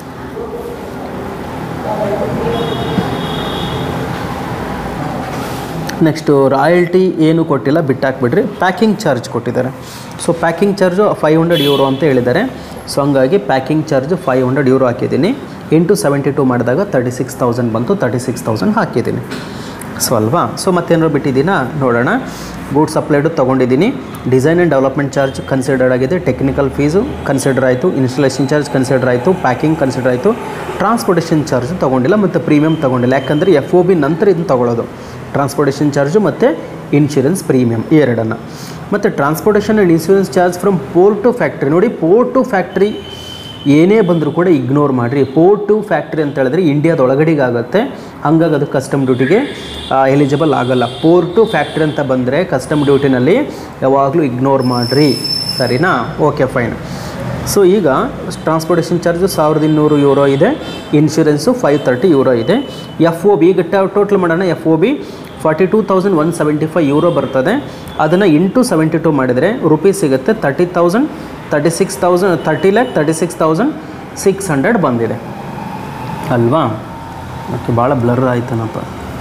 Speaker 1: ನೆಕ್ಸ್ಟು ರಾಯಲ್ಟಿ ಏನು ಕೊಟ್ಟಿಲ್ಲ ಬಿಟ್ಟಾಕ್ಬಿಡ್ರಿ ಪ್ಯಾಕಿಂಗ್ ಚಾರ್ಜ್ ಕೊಟ್ಟಿದ್ದಾರೆ so packing charge five hundred euro ಅಂತ ಹೇಳಿದ್ದಾರೆ ಸೊ ಹಂಗಾಗಿ packing charge five hundred euro ಹಾಕಿದ್ದೀನಿ ಇಂಟು ಸೆವೆಂಟಿ ಟು ಮಾಡಿದಾಗ ತರ್ಟಿ ಸಿಕ್ಸ್ ತೌಸಂಡ್ ಬಂತು ತರ್ಟಿ ಸಿಕ್ಸ್ ತೌಸಂಡ್ ಹಾಕಿದ್ದೀನಿ ಸೊ ಅಲ್ವಾ ಸೊ ಮತ್ತೇನಾದ್ರು ಬಿಟ್ಟಿದ್ದೀನಾ ನೋಡೋಣ ಗೂಡ್ಸ್ ಅಪ್ಲೈಡು ತೊಗೊಂಡಿದ್ದೀನಿ design and development charge considered ಆಗಿದೆ ಟೆಕ್ನಿಕಲ್ ಫೀಸು ಕನ್ಸಿಡರ್ ಆಯಿತು ಇನ್ಸ್ಟಾಲೇಷನ್ ಚಾರ್ಜ್ ಕನ್ಸಿಡರ್ ಆಯಿತು ಪ್ಯಾಕಿಂಗ್ ಕನ್ಸಿಡರ್ ಆಯಿತು ಟ್ರಾನ್ಸ್ಪೋರ್ಟೇಷನ್ ಚಾರ್ಜ್ ತೊಗೊಂಡಿಲ್ಲ ಮತ್ತು ಪ್ರೀಮಿಯಮ್ ತೊಗೊಂಡಿಲ್ಲ ಯಾಕಂದರೆ ಎಫ್ ಒ ಬಿ ನಂತರ ಇದನ್ನು ತೊಗೊಳ್ಳೋದು ಟ್ರಾನ್ಸ್ಪೋರ್ಟೇಷನ್ ಚಾರ್ಜು ಮತ್ತು ಇನ್ಶೂರೆನ್ಸ್ ಪ್ರೀಮಿಯಮ್ ಈ ಎರಡನ್ನು ಮತ್ತು transportation and insurance charge from port to factory ನೋಡಿ ಪೋರ್ಟ್ ಟು ಫ್ಯಾಕ್ಟ್ರಿ ಏನೇ ಬಂದರೂ ಕೂಡ ಇಗ್ನೋರ್ ಮಾಡಿರಿ ಪೋರ್ಟ್ ಟು ಫ್ಯಾಕ್ಟ್ರಿ ಅಂತ ಹೇಳಿದ್ರೆ ಇಂಡಿಯಾದ ಒಳಗಡೆಗೆ ಆಗುತ್ತೆ ಹಂಗಾಗಿ ಅದು ಕಸ್ಟಮ್ ಡ್ಯೂಟಿಗೆ ಎಲಿಜಿಬಲ್ ಆಗಲ್ಲ ಪೋರ್ಟ್ ಟು ಫ್ಯಾಕ್ಟ್ರಿ ಅಂತ ಬಂದರೆ ಕಸ್ಟಮ್ ಡ್ಯೂಟಿನಲ್ಲಿ ಯಾವಾಗಲೂ ಇಗ್ನೋರ್ ಮಾಡಿರಿ ಸರಿನಾ ಓಕೆ ಫೈನ್ ಸೊ ಈಗ ಟ್ರಾನ್ಸ್ಪೋರ್ಟೇಷನ್ ಚಾರ್ಜು ಸಾವಿರದ ಇನ್ನೂರು ಯೂರೋ ಇದೆ ಇನ್ಶೂರೆನ್ಸು ಫೈವ್ ತರ್ಟಿ ಯೂರೋ ಇದೆ ಎಫ್ ಒ ಬಿ ಈಗ ಟೋಟಲ್ ಮಾಡೋಣ F O B forty two thousand one seventy five euro ಬರ್ತದೆ ಅದನ್ನು ಇಂಟು ಸೆವೆಂಟಿ ಟು ಮಾಡಿದರೆ ರುಪೀಸ್ ಸಿಗುತ್ತೆ thirty thousand thirty six thousand thirty lakh thirty six thousand six hundred ಬಂದಿದೆ ಅಲ್ವಾ ಓಕೆ ಭಾಳ ಬ್ಲರ್ ಆಯ್ತನಪ್ಪ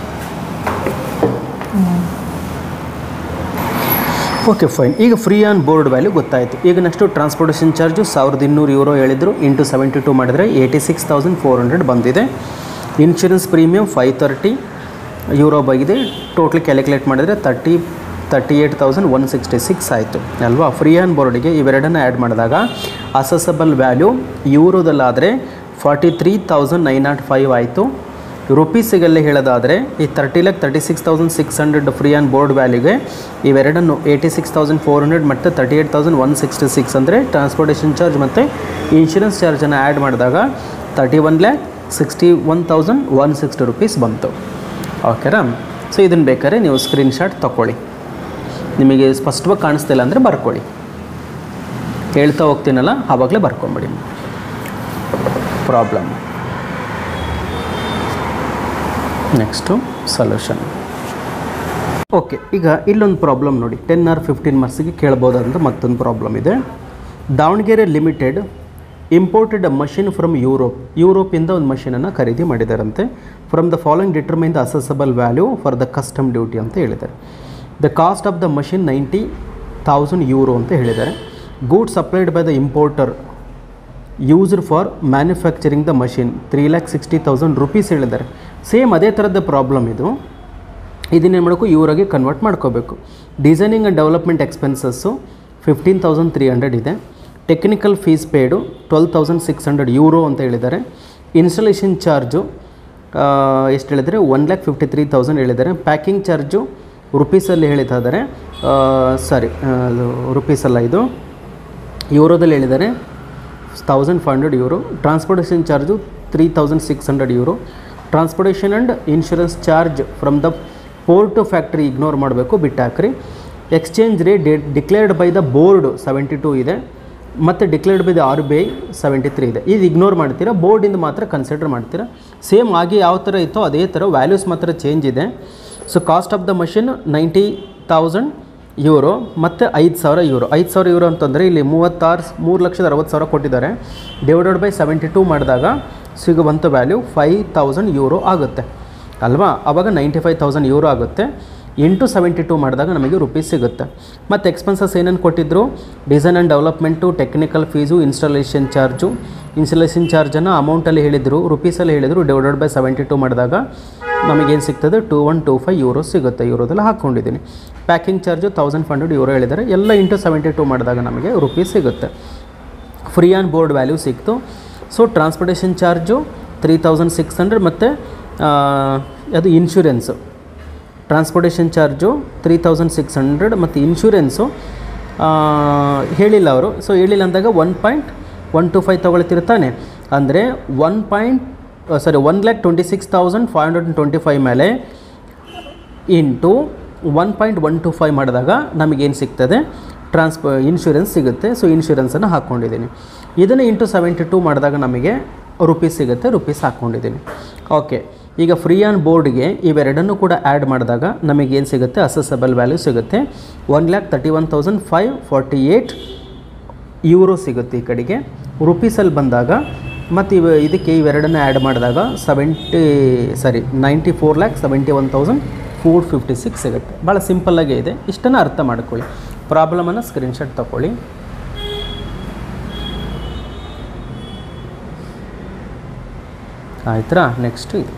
Speaker 1: ಓಕೆ ಫೈನ್ ಈಗ ಫ್ರೀ ಆನ್ ಬೋರ್ಡ್ ವ್ಯಾಲ್ಯೂ ಗೊತ್ತಾಯಿತು ಈಗ ನೆಕ್ಸ್ಟು ಟ್ರಾನ್ಸ್ಪೋರ್ಟೇಷನ್ ಚಾರ್ಜು ಸಾವಿರದ ಇನ್ನೂರು ಯೂರೋ ಹೇಳಿದರು ಇಂಟು ಸೆವೆಂಟಿ ಟು ಮಾಡಿದರೆ eighty six thousand four hundred ಬಂದಿದೆ insurance premium five thirty euro ಬಂದಿದೆ ಟೋಟಲ್ ಕ್ಯಾಲ್ಕುಲೇಟ್ ಮಾಡಿದರೆ thirty thirty eight thousand one sixty six ಆಯಿತು ಅಲ್ವಾ ಫ್ರೀ ಆನ್ ಬೋರ್ಡಿಗೆ ಇವೆರಡನ್ನು ಆ್ಯಡ್ ಮಾಡಿದಾಗ ಅಸೆಸಬಲ್ ವ್ಯಾಲ್ಯೂ ಯೂರೋದಲ್ಲಾದರೆ forty three thousand nine nought five ಆಯಿತು ರುಪೀಸಿಗಲ್ಲಿ ಹೇಳೋದಾದರೆ ಈ thirty lakh thirty six thousand six hundred free on board ವ್ಯಾಲ್ಯೂಗೆ ಇವೆರಡನ್ನು eighty six thousand four hundred ಮತ್ತು thirty eight thousand one sixty six ಅಂದರೆ ಟ್ರಾನ್ಸ್ಪೋರ್ಟೇಷನ್ ಚಾರ್ಜ್ ಮತ್ತು ಇನ್ಶೂರೆನ್ಸ್ ಚಾರ್ಜನ್ನು ಆ್ಯಡ್ ಮಾಡಿದಾಗ thirty one lakh sixty one thousand one sixty rupees ಬಂತು ಓಕೆನಾ ಸೊ ಇದನ್ನು ಬೇಕಾದ್ರೆ ನೀವು ಸ್ಕ್ರೀನ್ಶಾಟ್ ತೊಗೊಳ್ಳಿ ನಿಮಗೆ ಸ್ಪಷ್ಟವಾಗಿ ಕಾಣಿಸ್ತಿಲ್ಲ ಅಂದರೆ ಬರ್ಕೊಳ್ಳಿ ಹೇಳ್ತಾ ಹೋಗ್ತೀನಲ್ಲ ಆವಾಗಲೇ ಬರ್ಕೊಂಬಿಡಿ ಪ್ರಾಬ್ಲಮ್ ನೆಕ್ಸ್ಟು ಸೊಲ್ಯೂಷನ್ ಓಕೆ ಈಗ ಇಲ್ಲೊಂದು ಪ್ರಾಬ್ಲಮ್ ನೋಡಿ ಟೆನ್ ಆರ್ ಫಿಫ್ಟೀನ್ ಮಾರ್ಕ್ಸಿಗೆ ಕೇಳ್ಬೋದಂತ ಮತ್ತೊಂದು ಪ್ರಾಬ್ಲಮ್ ಇದೆ Davangere limited imported a machine from Europe ಯುರೋಪಿಂದ ಒಂದು ಮಷೀನನ್ನು ಖರೀದಿ ಮಾಡಿದಾರಂತೆ from the following determine the assessable value for the custom duty ಅಂತ ಹೇಳಿದ್ದಾರೆ the cost of the machine ninety thousand euro ಅಂತ ಹೇಳಿದ್ದಾರೆ goods supplied by the importer used for manufacturing the machine three lakh sixty thousand rupees ಹೇಳಿದ್ದಾರೆ ಸೇಮ್ ಅದೇ ಥರದ ಪ್ರಾಬ್ಲಮ್ ಇದು ಇದನ್ನೇನು ಮಾಡಬೇಕು ಇವರಾಗೆ ಕನ್ವರ್ಟ್ ಮಾಡ್ಕೋಬೇಕು designing and development expenses fifteen thousand three hundred ಇದೆ technical fees paid twelve thousand six hundred euro ಅಂತ ಹೇಳಿದ್ದಾರೆ ಇನ್ಸ್ಟಾಲೇಷನ್ ಚಾರ್ಜು ಎಷ್ಟು ಹೇಳಿದರೆ one lakh fifty three thousand ಹೇಳಿದ್ದಾರೆ ಪ್ಯಾಕಿಂಗ್ ಚಾರ್ಜು ರುಪೀಸಲ್ಲಿ ಹೇಳ್ತಾ ಇದ್ದಾರೆ ಸಾರಿ ರುಪೀಸಲ್ಲ ಇದು ಯೂರೋದಲ್ಲಿ ಹೇಳಿದ್ದಾರೆ thousand five hundred euro transportation charge three thousand six hundred euro transportation and insurance charge from the port to factory ignore ಮಾಡಬೇಕು ಬಿಟ್ಟಾಕ್ರಿ exchange rate day declared by the board seventy two ಇದೆ ಮತ್ತು declared by the R B I seventy three ಇದೆ ಇದು ಇಗ್ನೋರ್ ಮಾಡ್ತೀರಾ ಬೋರ್ಡಿಂದ ಮಾತ್ರ ಕನ್ಸಿಡರ್ ಮಾಡ್ತೀರಾ ಸೇಮ್ ಆಗಿ ಯಾವ ಥರ ಇತ್ತೋ ಅದೇ ಥರ ವ್ಯಾಲ್ಯೂಸ್ ಮಾತ್ರ ಚೇಂಜ್ ಇದೆ so cost of the machine ninety thousand euro ಮತ್ತು ಐದು ಸಾವಿರ ಯೂರೋ ಐದು ಸಾವಿರ ಯೂರೋ ಅಂತಂದರೆ ಇಲ್ಲಿ ಮೂವತ್ತಾರು ಮೂರು ಲಕ್ಷದ ಅರವತ್ತು ಸಾವಿರ ಕೊಟ್ಟಿದ್ದಾರೆ ಡಿವೈಡೆಡ್ ಬೈ ಸೆವೆಂಟಿ ಟೂ ಮಾಡಿದಾಗ ಸಿಗುವಂಥ ವ್ಯಾಲ್ಯೂ ಫೈವ್ ತೌಸಂಡ್ ಯೂರೋ ಆಗುತ್ತೆ ಅಲ್ವಾ ಆವಾಗ ನೈಂಟಿ ಫೈವ್ ತೌಸಂಡ್ ಯೂರೋ ಆಗುತ್ತೆ ಇಂಟು ಸೆವೆಂಟಿ ಟು ಮಾಡಿದಾಗ ನಮಗೆ ರುಪೀಸ್ ಸಿಗುತ್ತೆ ಮತ್ತು ಎಕ್ಸ್ಪೆನ್ಸಸ್ ಏನೇನು ಕೊಟ್ಟಿದ್ರು design and development technical fees installation charge installation ಚಾರ್ಜನ್ನು ಅಮೌಂಟಲ್ಲಿ ಹೇಳಿದರು ರುಪೀಸಲ್ಲಿ ಹೇಳಿದರು ಡಿವೈಡೆಡ್ ಬೈ ಸೆವೆಂಟಿ ಟು ಮಾಡಿದಾಗ ನಮಗೇನು ಸಿಗ್ತದೆ two one two five euro ಸಿಗುತ್ತೆ ಯೂರೋದಲ್ಲಿ ಹಾಕ್ಕೊಂಡಿದ್ದೀನಿ packing charge thousand five hundred euro ಹೇಳಿದ್ದಾರೆ ಎಲ್ಲ ಇಂಟು ಸೆವೆಂಟಿ ಟು ಮಾಡಿದಾಗ ನಮಗೆ ರುಪೀಸ್ ಸಿಗುತ್ತೆ ಫ್ರೀ ಆನ್ ಬೋರ್ಡ್ ವ್ಯಾಲ್ಯೂ ಸಿಕ್ತು so transportation charge three thousand six hundred ಮತ್ತು ಅದು insurance transportation charge three thousand six hundred ಮತ್ತು ಇನ್ಶೂರೆನ್ಸು ಹೇಳಿಲ್ಲ ಅವರು ಸೊ ಹೇಳಿಲ್ಲ ಅಂದಾಗ one point one two five ತೊಗೊಳ್ತಿರ್ತಾನೆ ಅಂದರೆ one point sorry one lakh twenty six thousand five hundred and twenty five ಮೇಲೆ into one point one two five ಮಾಡಿದಾಗ ನಮಗೇನು ಸಿಗ್ತದೆ ಟ್ರಾನ್ಸ್ಪ ಇನ್ಶೂರೆನ್ಸ್ ಸಿಗುತ್ತೆ ಸೊ ಇನ್ಶೂರೆನ್ಸನ್ನು ಹಾಕ್ಕೊಂಡಿದ್ದೀನಿ ಇದನ್ನು ಇಂಟು ಸೆವೆಂಟಿ ಟು ಮಾಡಿದಾಗ ನಮಗೆ ರುಪೀಸ್ ಸಿಗುತ್ತೆ ರುಪೀಸ್ ಹಾಕ್ಕೊಂಡಿದ್ದೀನಿ ಓಕೆ ಈಗ ಫ್ರೀ ಆನ್ ಬೋರ್ಡ್ಗೆ ಇವೆರಡನ್ನು ಕೂಡ ಆ್ಯಡ್ ಮಾಡಿದಾಗ ನಮಗೇನು ಸಿಗುತ್ತೆ ಅಸೆಸಬಲ್ ವ್ಯಾಲ್ಯೂ ಸಿಗುತ್ತೆ one lakh thirty one thousand five forty eight euro ಸಿಗುತ್ತೆ ಈ ಕಡೆಗೆ ರುಪೀಸಲ್ಲಿ ಬಂದಾಗ ಮತ್ತು ಇವ ಇದಕ್ಕೆ ಇವೆರಡನ್ನು ಆ್ಯಡ್ ಮಾಡಿದಾಗ seventy sorry ninety four lakh seventy one thousand four fifty six ಸಿಗುತ್ತೆ ಭಾಳ ಸಿಂಪಲ್ಲಾಗೇ ಇದೆ ಇಷ್ಟನ್ನು ಅರ್ಥ ಮಾಡ್ಕೊಳ್ಳಿ ಪ್ರಾಬ್ಲಮನ್ನು ಸ್ಕ್ರೀನ್ಶಾಟ್ ತಗೊಳ್ಳಿ ಆಯ್ತಾ ನೆಕ್ಸ್ಟ್ ಇದು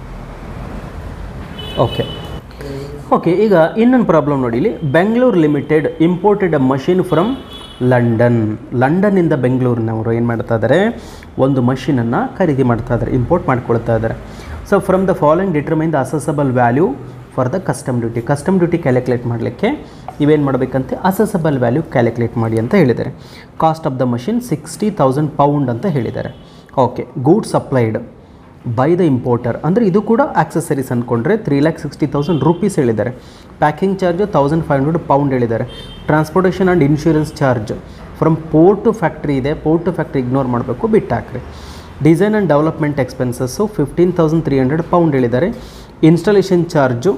Speaker 1: ಓಕೆ ಓಕೆ ಈಗ ಇನ್ನೊಂದು ಪ್ರಾಬ್ಲಮ್ ನೋಡಿ ಇಲ್ಲಿ Bengaluru limited imported a machine from London ಲಂಡನ್ನಿಂದ ಬೆಂಗಳೂರಿನವರು ಏನು ಮಾಡ್ತಾ ಇದ್ದಾರೆ ಒಂದು ಮಷಿನನ್ನು ಖರೀದಿ ಮಾಡ್ತಾ ಇದ್ದಾರೆ ಇಂಪೋರ್ಟ್ ಮಾಡ್ಕೊಳ್ತಾ ಇದ್ದಾರೆ so from the following determine the assessable value for the custom duty custom duty calculate ಮಾಡಲಿಕ್ಕೆ ಇವೇನು ಮಾಡಬೇಕಂತೆ ಅಸೆಸಬಲ್ ವ್ಯಾಲ್ಯೂ ಕ್ಯಾಲ್ಕುಲೇಟ್ ಮಾಡಿ ಅಂತ ಹೇಳಿದ್ದಾರೆ cost of the machine sixty thousand pound ಅಂತ ಹೇಳಿದ್ದಾರೆ okay good supplied by the importer ಅಂದರೆ ಇದು ಕೂಡ ಆಕ್ಸೆಸರೀಸ್ ಅಂದ್ಕೊಂಡ್ರೆ three lakh sixty thousand rupees ಹೇಳಿದ್ದಾರೆ packing charge thousand five hundred pound ಹೇಳಿದ್ದಾರೆ transportation and insurance charge from port to factory ಇದೆ ಪೋರ್ಟ್ ಟು ಫ್ಯಾಕ್ಟ್ರಿ ಇಗ್ನೋರ್ ಮಾಡಬೇಕು ಬಿಟ್ಟು ಹಾಕ್ರಿ design and development expenses fifteen thousand three hundred pound ಹೇಳಿದ್ದಾರೆ installation charge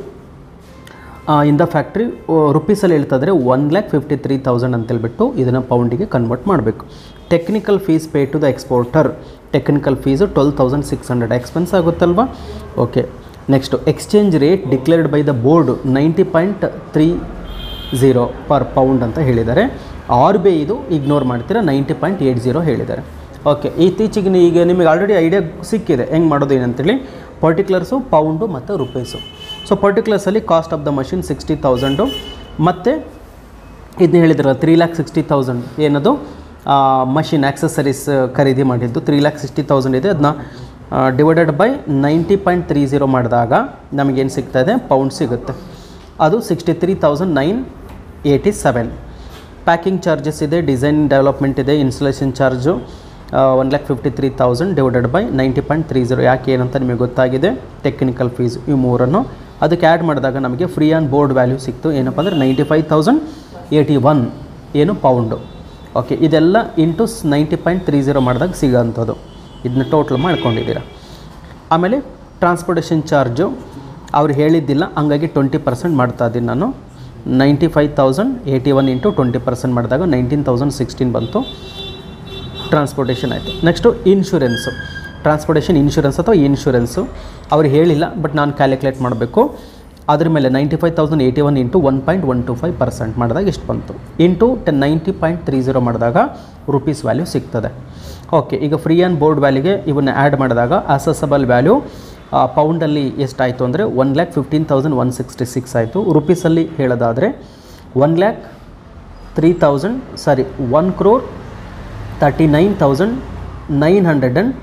Speaker 1: in the factory ರುಪೀಸಲ್ಲಿ ಹೇಳ್ತಾ ಇದ್ದಾರೆ one lakh fifty three thousand ಅಂತೇಳ್ಬಿಟ್ಟು ಇದನ್ನು ಪೌಂಡಿಗೆ ಕನ್ವರ್ಟ್ ಮಾಡಬೇಕು technical fees pay to the exporter technical fees twelve thousand six hundred expense ಆಗುತ್ತಲ್ವಾ okay next exchange rate declared by the board ninety point three zero per pound ಅಂತ ಹೇಳಿದ್ದಾರೆ ಆರ್ ಬಿ ಇದು ಇಗ್ನೋರ್ ಮಾಡ್ತೀರಾ ನೈಂಟಿ ಪಾಯಿಂಟ್ ಏಯ್ಟ್ ಜೀರೋ ಹೇಳಿದ್ದಾರೆ ಓಕೆ ಇತ್ತೀಚೆಗೆ ಈಗ ನಿಮಗೆ ಆಲ್ರೆಡಿ ಐಡಿಯಾ ಸಿಕ್ಕಿದೆ ಹೆಂಗೆ ಮಾಡೋದು ಏನಂತೇಳಿ ಪರ್ಟಿಕ್ಯುಲರ್ಸು ಪೌಂಡು ಮತ್ತು ರುಪೀಸು ಸೊ ಪರ್ಟಿಕ್ಯುಲರ್ಸಲ್ಲಿ cost of the machine sixty thousand ಮತ್ತು ಇದನ್ನ ಹೇಳಿದ್ರಲ್ಲ ತ್ರೀ ಲ್ಯಾಕ್ ಸಿಕ್ಸ್ಟಿ ತೌಸಂಡ್ ಏನದು ಮಷಿನ್ ಆಕ್ಸೆಸರೀಸ್ ಖರೀದಿ ಮಾಡಿದ್ದು ತ್ರೀ ಲ್ಯಾಕ್ ಸಿಕ್ಸ್ಟಿ ತೌಸಂಡ್ ಇದೆ ಅದನ್ನ divided by ninety point three zero ಮಾಡಿದಾಗ ನಮಗೇನು ಸಿಗ್ತದೆ ಪೌಂಡ್ ಸಿಗುತ್ತೆ ಅದು sixty three thousand nine eighty seven packing charges ಇದೆ ಡಿಸೈನ್ ಡೆವಲಪ್ಮೆಂಟ್ ಇದೆ installation charge one lakh fifty three thousand divided by ninety point three zero ಯಾಕೆ ಏನಂತ ನಿಮಗೆ ಗೊತ್ತಾಗಿದೆ ಟೆಕ್ನಿಕಲ್ ಫೀಸ್ ಈ ಮೂರನ್ನು ಅದಕ್ಕೆ ಆ್ಯಡ್ ಮಾಡಿದಾಗ ನಮಗೆ ಫ್ರೀ ಆನ್ ಬೋರ್ಡ್ ವ್ಯಾಲ್ಯೂ ಸಿಕ್ತು ಏನಪ್ಪ ಅಂದರೆ ninety five thousand eighty one ಏನು ಪೌಂಡು ಓಕೆ ಇದೆಲ್ಲ into ninety point three zero ಮಾಡಿದಾಗ ಸಿಗೋಂಥದ್ದು ಇದನ್ನ ಟೋಟಲ್ ಮಾಡ್ಕೊಂಡಿದ್ದೀರಾ ಆಮೇಲೆ ಟ್ರಾನ್ಸ್ಪೋರ್ಟೇಷನ್ ಚಾರ್ಜು ಅವ್ರು ಹೇಳಿದ್ದಿಲ್ಲ ಹಂಗಾಗಿ ಟ್ವೆಂಟಿ ಪರ್ಸೆಂಟ್ ಮಾಡ್ತಾ ಇದ್ದೀನಿ ನಾನು ninety five thousand eighty one into twenty percent ಮಾಡಿದಾಗ ನೈನ್ಟೀನ್ ತೌಸಂಡ್ ಸಿಕ್ಸ್ಟೀನ್ ಬಂತು ಟ್ರಾನ್ಸ್ಪೋರ್ಟೇಷನ್ ಆಯಿತು ನೆಕ್ಸ್ಟು ಇನ್ಶೂರೆನ್ಸು ಟ್ರಾನ್ಸ್ಪೋರ್ಟೇಷನ್ ಇನ್ಶೂರೆನ್ಸ್ ಅಥವಾ ಇನ್ಶೂರೆನ್ಸು ಅವ್ರು ಹೇಳಿಲ್ಲ ಬಟ್ ನಾನು ಕ್ಯಾಲ್ಕುಲೇಟ್ ಮಾಡಬೇಕು ಅದ್ರ ಮೇಲೆ ninety five thousand eighty one into one point one two five percent ಮಾಡಿದಾಗ ಇಷ್ಟು ಬಂತು into ten ninety point three zero ಮಾಡಿದಾಗ ರುಪೀಸ್ ವ್ಯಾಲ್ಯೂ ಸಿಗ್ತದೆ ಓಕೆ ಈಗ ಫ್ರೀ ಆ್ಯಂಡ್ ಬೋರ್ಡ್ ವ್ಯಾಲ್ಯೂಗೆ ಇವನ್ನ ಆ್ಯಡ್ ಮಾಡಿದಾಗ ಅಸೆಸಬಲ್ ವ್ಯಾಲ್ಯೂ ಪೌಂಡಲ್ಲಿ ಎಷ್ಟಾಯಿತು ಅಂದರೆ one lakh fifteen thousand one sixty six ಆಯಿತು ರುಪೀಸಲ್ಲಿ ಹೇಳೋದಾದರೆ one lakh three thousand sorry one crore thirty nine thousand nine hundred and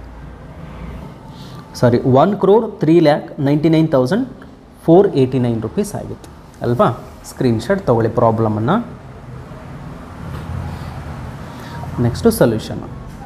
Speaker 1: sorry one crore three lakh ninety nine thousand four eighty nine rupees ಆಗಿತ್ತು ಅಲ್ವಾ ಸ್ಕ್ರೀನ್ಶಾಟ್ ತೊಗೊಳ್ಳಿ ಪ್ರಾಬ್ಲಮನ್ನು ನೆಕ್ಸ್ಟು ಸೊಲ್ಯೂಷನ್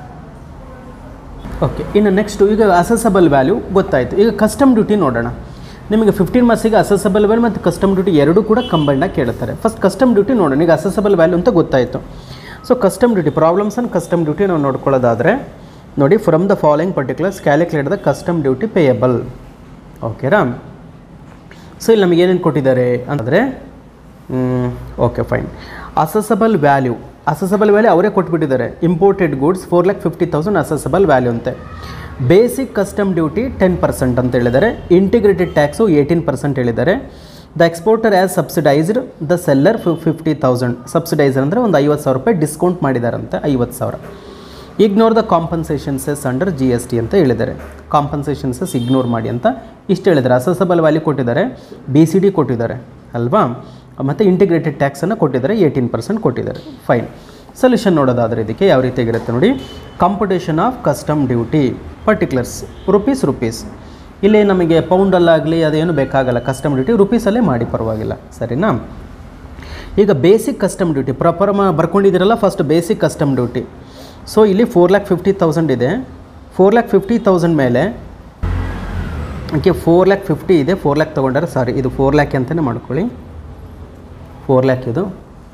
Speaker 1: ಓಕೆ ಇನ್ನು ನೆಕ್ಸ್ಟು ಈಗ ಅಸೆಸಬಲ್ ವ್ಯಾಲ್ಯೂ ಗೊತ್ತಾಯಿತು ಈಗ ಕಸ್ಟಮ್ ಡ್ಯೂಟಿ ನೋಡೋಣ ನಿಮಗೆ ಫಿಫ್ಟೀನ್ ಮಾರ್ಕ್ಸಿಗೆ ಅಸೆಸಬಲ್ ವ್ಯಾಲ್ಯೂ ಮತ್ತು ಕಸ್ಟಮ್ ಡ್ಯೂಟಿ ಎರಡೂ ಕೂಡ ಕಂಬೈಂಡಾಗಿ ಕೇಳ್ತಾರೆ ಫಸ್ಟ್ ಕಸ್ಟಮ್ ಡ್ಯೂಟಿ ನೋಡೋಣ ಈಗ ಅಸೆಸಬಲ್ ವ್ಯಾಲ್ಯೂ ಅಂತ ಗೊತ್ತಾಯಿತು so custom duty problems and custom duty ನಾವು ನೋಡ್ಕೊಳ್ಳೋದಾದರೆ ನೋಡಿ from the following particulars calculate the custom duty payable ಓಕೆರಾ ಸೊ ಇಲ್ಲಿ ನಮಗೆ ಏನೇನು ಕೊಟ್ಟಿದ್ದಾರೆ ಅಂದರೆ okay fine assessable value assessable value ಅವರೇ ಕೊಟ್ಬಿಟ್ಟಿದ್ದಾರೆ imported goods four lakh fifty thousand assessable value ಅಂತೆ basic custom duty ten percent ಅಂತ ಹೇಳಿದ್ದಾರೆ ಇಂಟಿಗ್ರೇಟೆಡ್ ಟ್ಯಾಕ್ಸು ಏಯ್ಟೀನ್ ಪರ್ಸೆಂಟ್ ಹೇಳಿದ್ದಾರೆ the exporter as subsidised the seller ಫಿ ಫಿಫ್ಟಿ ತೌಸಂಡ್ ಸಬ್ಸಿಡೈಸರ್ ಅಂದರೆ ಒಂದು ಐವತ್ತು ಸಾವಿರ ರೂಪಾಯಿ ಡಿಸ್ಕೌಂಟ್ ಮಾಡಿದಾರಂತೆ ಐವತ್ತು ಸಾವಿರ ignore the compensations under G S T ಅಂತ ಹೇಳಿದ್ದಾರೆ ಕಾಂಪನ್ಸೇಷನ್ಸಸ್ ಇಗ್ನೋರ್ ಮಾಡಿ ಅಂತ ಇಷ್ಟು ಹೇಳಿದ್ದಾರೆ ಅಸೆಸಬಲ್ ವ್ಯಾಲ್ಯೂ ಕೊಟ್ಟಿದ್ದಾರೆ ಬಿ ಸಿ ಡಿ ಕೊಟ್ಟಿದ್ದಾರೆ ಅಲ್ವಾ ಮತ್ತು ಇಂಟಿಗ್ರೇಟೆಡ್ ಟ್ಯಾಕ್ಸನ್ನು ಕೊಟ್ಟಿದ್ದಾರೆ ಏಯ್ಟೀನ್ ಪರ್ಸೆಂಟ್ ಕೊಟ್ಟಿದ್ದಾರೆ ಫೈನ್ ಸೊಲ್ಯೂಷನ್ ನೋಡೋದಾದರೆ ಇದಕ್ಕೆ ಯಾವ ರೀತಿಯಾಗಿರುತ್ತೆ ನೋಡಿ computation of custom duty particulars rupees rupees ಇಲ್ಲಿ ನಮಗೆ ಪೌಂಡಲ್ಲಾಗಲಿ ಅದೇನು ಬೇಕಾಗಲ್ಲ ಕಸ್ಟಮ್ ಡ್ಯೂಟಿ ರುಪೀಸಲ್ಲೇ ಮಾಡಿ ಪರವಾಗಿಲ್ಲ ಸರಿನಾ ಈಗ ಬೇಸಿಕ್ ಕಸ್ಟಮ್ ಡ್ಯೂಟಿ ಪ್ರಾಪರ್ ಮಾ ಬರ್ಕೊಂಡಿದ್ದೀರಲ್ಲ first basic custom duty so ಇಲ್ಲಿ ಫೋರ್ ಲ್ಯಾಕ್ ಫಿಫ್ಟಿ ತೌಸಂಡ್ ಇದೆ ಫೋರ್ ಲ್ಯಾಕ್ ಫಿಫ್ಟಿ ತೌಸಂಡ್ ಮೇಲೆ ಓಕೆ ಫೋರ್ ಲ್ಯಾಕ್ ಫಿಫ್ಟಿ ಇದೆ ಫೋರ್ ಲ್ಯಾಕ್ ತೊಗೊಂಡಾರೆ ಸಾರಿ ಇದು ಫೋರ್ ಲ್ಯಾಕ್ ಅಂತಲೇ ಮಾಡ್ಕೊಳ್ಳಿ ಫೋರ್ ಲ್ಯಾಕ್ ಇದು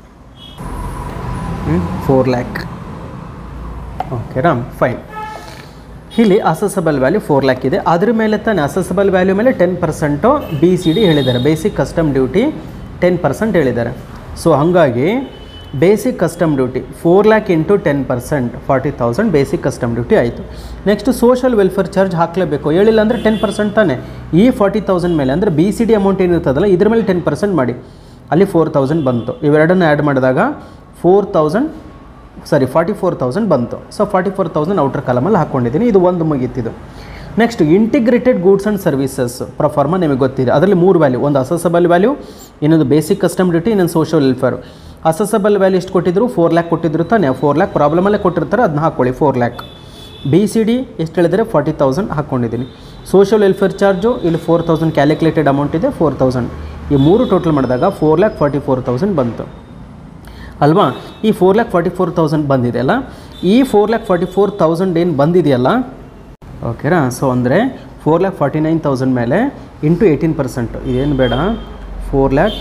Speaker 1: ಫೋರ್ ಲ್ಯಾಕ್ ಓಕೆ ರಾಮ್ ಫೈನ್ ಇಲ್ಲಿ ಅಸೆಸಬಲ್ ವ್ಯಾಲ್ಯೂ ಫೋರ್ ಲ್ಯಾಕ್ ಇದೆ ಅದ್ರ ಮೇಲೆ ತಾನೇ ಅಸೆಸಬಲ್ ವ್ಯಾಲ್ಯೂ ಮೇಲೆ ten percent B C D ಹೇಳಿದ್ದಾರೆ basic custom duty ten percent ಹೇಳಿದ್ದಾರೆ ಸೊ ಹಾಗಾಗಿ basic custom duty four lakh into ten percent forty thousand basic custom duty ಆಯಿತು ನೆಕ್ಸ್ಟ್ ಸೋಷಲ್ ವೆಲ್ಫೇರ್ ಚಾರ್ಜ್ ಹಾಕಲೇಬೇಕು ಹೇಳಿಲ್ಲ ಅಂದರೆ ಟೆನ್ ಪರ್ಸೆಂಟ್ ತಾನೇ ಈ ಫಾರ್ಟಿ ತೌಸಂಡ್ ಮೇಲೆ ಅಂದರೆ ಬಿ ಸಿ ಡಿ ಅಮೌಂಟ್ ಏನಿರ್ತದಲ್ಲ ಇದ್ರ ಮೇಲೆ ಟೆನ್ ಪರ್ಸೆಂಟ್ ಮಾಡಿ ಅಲ್ಲಿ ಫೋರ್ ತೌಸಂಡ್ ಬಂತು ಇವೆರಡನ್ನು ಆ್ಯಡ್ ಮಾಡಿದಾಗ four thousand sorry forty four thousand ಬಂತು so forty four thousand outer ಕಾಲಮಲ್ಲಿ ಹಾಕ್ಕೊಂಡಿದ್ದೀನಿ ಇದು ಒಂದು ಮುಗೀತಿದು next integrated goods and services proforma ನಿಮಗೆ ಗೊತ್ತಿದೆ ಅದರಲ್ಲಿ ಮೂರು ವ್ಯಾಲ್ಯೂ ಒಂದು ಅಸೆಸಬಲ್ ವ್ಯಾಲ್ಯೂ ಇನ್ನೊಂದು ಬೇಸಿಕ್ ಕಸ್ಟಮ್ ಡ್ಯೂಟಿ ಇನ್ನೊಂದು ಸೋಷಿಯಲ್ ವೆಲ್ಫೇರ್ ಅಸೆಸಬಲ್ ವ್ಯಾಲ್ಯೂ ಎಷ್ಟು ಕೊಟ್ಟಿದ್ರು ಫೋರ್ ಲ್ಯಾಕ್ ಕೊಟ್ಟಿದ್ರು ತಾನೆ ಫೋರ್ ಲ್ಯಾಕ್ ಪ್ರಾಬ್ಲಮಲ್ಲೇ ಕೊಟ್ಟಿರ್ತಾರೆ ಅದನ್ನ ಹಾಕ್ಕೊಳ್ಳಿ four lakh B C D ಎಷ್ಟು ಹೇಳಿದರೆ ಫಾರ್ಟಿ ತೌಸಂಡ್ ಹಾಕ್ಕೊಂಡಿದ್ದೀನಿ ಸೋಷಿಯಲ್ ವೆಲ್ಫೇರ್ ಚಾರ್ಜು ಇಲ್ಲಿ ಫೋರ್ ತೌಸಂಡ್ ಕ್ಯಾಲ್ಕುಲೇಟೆಡ್ ಅಮೌಂಟ್ ಇದೆ ಫೋರ್ ತೌಸಂಡ್ ಈ ಮೂರು ಟೋಟಲ್ ಮಾಡಿದಾಗ four lakh forty four thousand ಬಂತು ಅಲ್ವಾ ಈ four lakh forty four thousand ಬಂದಿದೆಯಲ್ಲ ಈ four lakh forty four thousand ಏನು ಬಂದಿದೆಯಲ್ಲ ಓಕೆನಾ ಸೊ ಅಂದರೆ four lakh forty nine thousand ಮೇಲೆ ಇಂಟು ಏಯ್ಟೀನ್ ಪರ್ಸೆಂಟು ಇದೇನು ಬೇಡ four lakh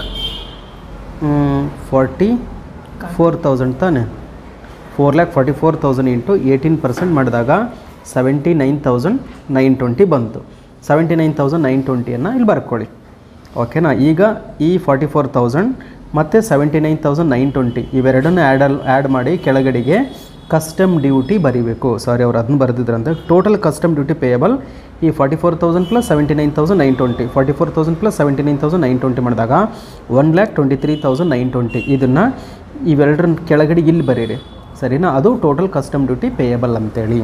Speaker 1: forty four thousand ತಾನೆ four lakh forty four thousand into eighteen percent ಮಾಡಿದಾಗ seventy nine thousand nine twenty ಬಂತು ಸೆವೆಂಟಿ ನೈನ್ ತೌಸಂಡ್ ನೈನ್ ಟ್ವೆಂಟಿಯನ್ನು ಇಲ್ಲಿ ಬರ್ಕೊಳ್ಳಿ ಓಕೆನಾ ಈಗ ಈ ಫಾರ್ಟಿ ಫೋರ್ ತೌಸಂಡ್ ಮತ್ತು seventy nine thousand nine twenty ಇವೆರಡನ್ನು ಆ್ಯಡಲ್ ಆ್ಯಡ್ ಮಾಡಿ ಕೆಳಗಡೆಗೆ ಕಸ್ಟಮ್ ಡ್ಯೂಟಿ ಬರೀಬೇಕು ಸಾರಿ ಅವ್ರು ಅದನ್ನ ಬರೆದಿದ್ರಂತೆ ಟೋಟಲ್ ಕಸ್ಟಮ್ ಡ್ಯೂಟಿ ಪೇಯಬಲ್ ಈ forty four thousand plus seventy nine thousand nine twenty forty four thousand plus seventy nine thousand nine twenty ಮಾಡಿದಾಗ one lakh twenty three thousand nine twenty ಇದನ್ನು ಇವೆರಡರ ಕೆಳಗಡೆ ಇಲ್ಲಿ ಬರೀರಿ ಸರಿನಾ ಅದು ಟೋಟಲ್ ಕಸ್ಟಮ್ ಡ್ಯೂಟಿ ಪೇಯಬಲ್ ಅಂತೇಳಿ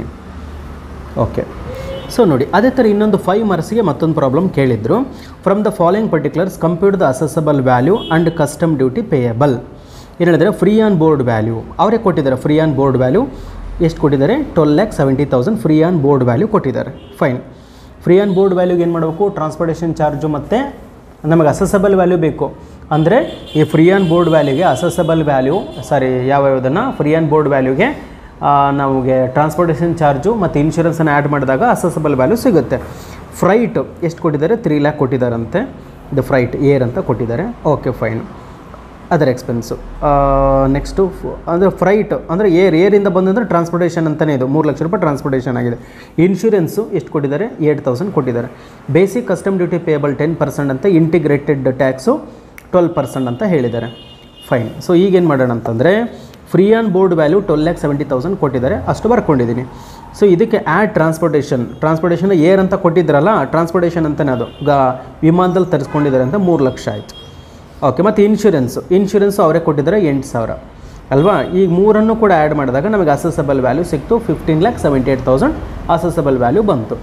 Speaker 1: ಓಕೆ ಸೊ ನೋಡಿ ಅದೇ ಥರ ಇನ್ನೊಂದು ಫೈವ್ ಮಾರ್ಕ್ಸ್ಗೆ ಮತ್ತೊಂದು ಪ್ರಾಬ್ಲಮ್ ಕೇಳಿದ್ರು from the following particulars compute the assessable value and custom duty payable ಏನು ಹೇಳಿದರೆ ಫ್ರೀ ಆನ್ ಬೋರ್ಡ್ ವ್ಯಾಲ್ಯೂ ಅವರೇ ಕೊಟ್ಟಿದ್ದಾರೆ ಫ್ರೀ ಆನ್ ಬೋರ್ಡ್ ವ್ಯಾಲ್ಯೂ ಎಷ್ಟು ಕೊಟ್ಟಿದ್ದಾರೆ twelve lakh seventy thousand free on board value ಕೊಟ್ಟಿದ್ದಾರೆ ಫೈನ್ ಫ್ರೀ ಆನ್ ಬೋರ್ಡ್ ವ್ಯಾಲ್ಯೂಗೆ ಏನು ಮಾಡಬೇಕು ಟ್ರಾನ್ಸ್ಪೋರ್ಟೇಷನ್ ಚಾರ್ಜು ಮತ್ತು ನಮಗೆ ಅಸೆಸಬಲ್ ವ್ಯಾಲ್ಯೂ ಬೇಕು ಅಂದರೆ ಈ ಫ್ರೀ ಆನ್ ಬೋರ್ಡ್ ವ್ಯಾಲ್ಯೂಗೆ ಅಸೆಸಬಲ್ ವ್ಯಾಲ್ಯೂ ಸಾರಿ ಯಾವ ಯಾವುದನ್ನು ಫ್ರೀ ಆನ್ ಬೋರ್ಡ್ ವ್ಯಾಲ್ಯೂಗೆ ನಮಗೆ ಟ್ರಾನ್ಸ್ಪೋರ್ಟೇಷನ್ ಚಾರ್ಜು ಮತ್ತು ಇನ್ಶೂರೆನ್ಸನ್ನು ಆ್ಯಡ್ ಮಾಡಿದಾಗ ಅಸೆಸಬಲ್ ವ್ಯಾಲ್ಯೂ ಸಿಗುತ್ತೆ ಫ್ರೈಟ್ ಎಷ್ಟು ಕೊಟ್ಟಿದ್ದಾರೆ ತ್ರೀ ಲ್ಯಾಕ್ ಕೊಟ್ಟಿದ್ದಾರಂತೆ ಇದು ಫ್ರೈಟ್ ಏರ್ ಅಂತ ಕೊಟ್ಟಿದ್ದಾರೆ okay fine other expense next ಅಂದರೆ ಫ್ರೈಟ್ ಅಂದರೆ ಏರ್ ಏರಿಂದ ಬಂದಂದರೆ ಟ್ರಾನ್ಸ್ಪೋರ್ಟೇಷನ್ ಅಂತಲೇ ಇದು ಮೂರು ಲಕ್ಷ ರೂಪಾಯಿ ಟ್ರಾನ್ಸ್ಪೋರ್ಟೇಷನ್ ಆಗಿದೆ ಇನ್ಶೂರೆನ್ಸು ಎಷ್ಟು ಕೊಟ್ಟಿದ್ದಾರೆ ಏಟ್ ತೌಸಂಡ್ ಕೊಟ್ಟಿದ್ದಾರೆ basic custom duty payable ten percent ಅಂತ ಇಂಟಿಗ್ರೇಟೆಡ್ ಟ್ಯಾಕ್ಸು ಟ್ವೆಲ್ ಪರ್ಸೆಂಟ್ ಅಂತ ಹೇಳಿದ್ದಾರೆ ಫೈನ್ ಸೊ ಈಗೇನು ಮಾಡೋಣ ಅಂತಂದರೆ free on board value twelve lakh seventy thousand ಕೊಟ್ಟಿದ್ದಾರೆ ಅಷ್ಟು ಬರ್ಕೊಂಡಿದ್ದೀನಿ ಸೊ ಇದಕ್ಕೆ ಆ್ಯಡ್ ಟ್ರಾನ್ಸ್ಪೋರ್ಟೇಷನ್ ಟ್ರಾನ್ಸ್ಪೋರ್ಟೇಷನ್ ಏರ್ ಅಂತ ಕೊಟ್ಟಿದ್ರಲ್ಲ ಟ್ರಾನ್ಸ್ಪೋರ್ಟೇಷನ್ ಅಂತಲೇ ಅದು ಗ ವಿಮಾನದಲ್ಲಿ ತರಿಸ್ಕೊಂಡಿದ್ದಾರೆ ಅಂತ ಮೂರು ಲಕ್ಷ ಆಯಿತು ಓಕೆ ಮತ್ತು ಇನ್ಶೂರೆನ್ಸು ಇನ್ಶೂರೆನ್ಸು ಅವರೇ ಕೊಟ್ಟಿದ್ದಾರೆ ಎಂಟು ಸಾವಿರ ಅಲ್ವಾ ಈಗ ಮೂರನ್ನು ಕೂಡ ಆ್ಯಡ್ ಮಾಡಿದಾಗ ನಮಗೆ ಅಸೆಸಬಲ್ ವ್ಯಾಲ್ಯೂ ಸಿಕ್ತು fifteen lakh seventy eight thousand assessable value ಬಂತು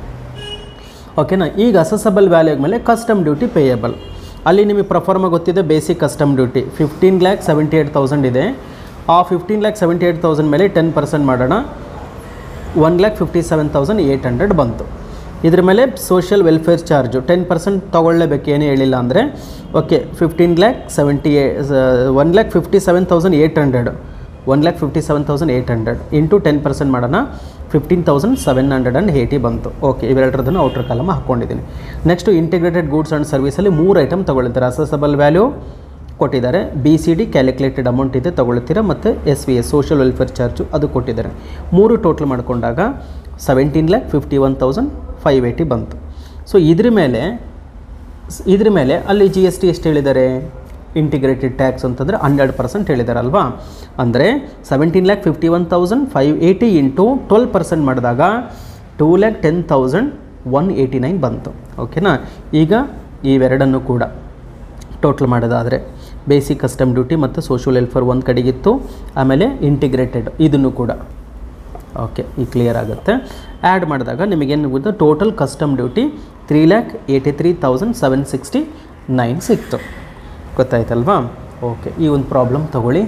Speaker 1: ಓಕೆನಾ ಈಗ ಅಸೆಸಬಲ್ ವ್ಯಾಲ್ಯೂ ಮೇಲೆ ಕಸ್ಟಮ್ ಡ್ಯೂಟಿ ಪೇಯಬಲ್ ಅಲ್ಲಿ ನಿಮಗೆ ಪ್ರಫಾರ್ಮ ಗೊತ್ತಿದೆ basic custom duty fifteen lakh seventy eight thousand ಇದೆ ಆ fifteen lakh seventy eight thousand ಮೇಲೆ ಟೆನ್ ಪರ್ಸೆಂಟ್ ಮಾಡೋಣ one lakh fifty seven thousand eight hundred ಬಂತು ಇದ್ರ ಮೇಲೆ social welfare charge ten percent ತೊಗೊಳ್ಳೇಬೇಕು ಏನೂ ಹೇಳಿಲ್ಲ ಅಂದರೆ ಓಕೆ ಫಿಫ್ಟೀನ್ ಲ್ಯಾಕ್ ಸೆವೆಂಟಿ ಏ one lakh fifty seven thousand eight hundred one lakh fifty seven thousand eight hundred into ten percent ಮಾಡೋಣ fifteen thousand seven hundred and eighty ಬಂತು ಓಕೆ ಇವೆರಡರದನ್ನು ಔಟರ್ ಕಾಲಮ್ ಹಾಕ್ಕೊಂಡಿದ್ದೀನಿ ನೆಕ್ಸ್ಟು ಇಂಟಿಗ್ರೇಟೆಡ್ ಗೂಡ್ಸ್ ಆ್ಯಂಡ್ ಸರ್ವಿಸಲ್ಲಿ ಮೂರು ಐಟಮ್ ತೊಗೊಳ್ತಾರೆ ಅಸೆಸಬಲ್ ವ್ಯಾಲ್ಯೂ ಕೊಟ್ಟಿದ್ದಾರೆ B C D calculated amount ಇದೆ ತೊಗೊಳ್ತೀರಾ ಮತ್ತು S V S social welfare charge ಅದು ಕೊಟ್ಟಿದ್ದಾರೆ ಮೂರು ಟೋಟಲ್ ಮಾಡಿಕೊಂಡಾಗ seventeen lakh fifty one thousand five eighty ಬಂತು ಸೊ ಇದ್ರ ಮೇಲೆ ಸ್- ಇದ್ರ ಮೇಲೆ ಅಲ್ಲಿ ಜಿ ಎಸ್ ಟಿ ಎಷ್ಟು ಹೇಳಿದ್ದಾರೆ ಇಂಟಿಗ್ರೇಟೆಡ್ ಟ್ಯಾಕ್ಸ್ ಅಂತಂದರೆ ಹಂಡ್ರೆಡ್ ಪರ್ಸೆಂಟ್ ಹೇಳಿದಾರಲ್ವಾ ಅಂದರೆ seventeen lakh fifty one thousand five eighty into twelve percent ಮಾಡಿದಾಗ two lakh ten thousand one eighty nine ಬಂತು ಓಕೆನಾ ಈಗ ಇವೆರಡನ್ನು ಕೂಡ ಟೋಟಲ್ ಮಾಡೋದಾದರೆ ಬೇಸಿಕ್ ಕಸ್ಟಮ್ ಡ್ಯೂಟಿ ಮತ್ತು ಸೋಷಿಯಲ್ ವೆಲ್ಫೇರ್ ಒಂದು ಕಡೆಗಿತ್ತು ಆಮೇಲೆ ಇಂಟಿಗ್ರೇಟೆಡ್ ಇದನ್ನು ಕೂಡ ಓಕೆ ಈ ಕ್ಲಿಯರ್ ಆಗುತ್ತೆ ಆ್ಯಡ್ ಮಾಡಿದಾಗ ನಿಮಗೇನು ಗೊತ್ತು total custom duty three lakh eighty three thousand seven sixty nine ಸಿಕ್ತು ಗೊತ್ತಾಯ್ತಲ್ವಾ ಓಕೆ ಈ ಒಂದು ಪ್ರಾಬ್ಲಮ್ ತಗೊಳ್ಳಿ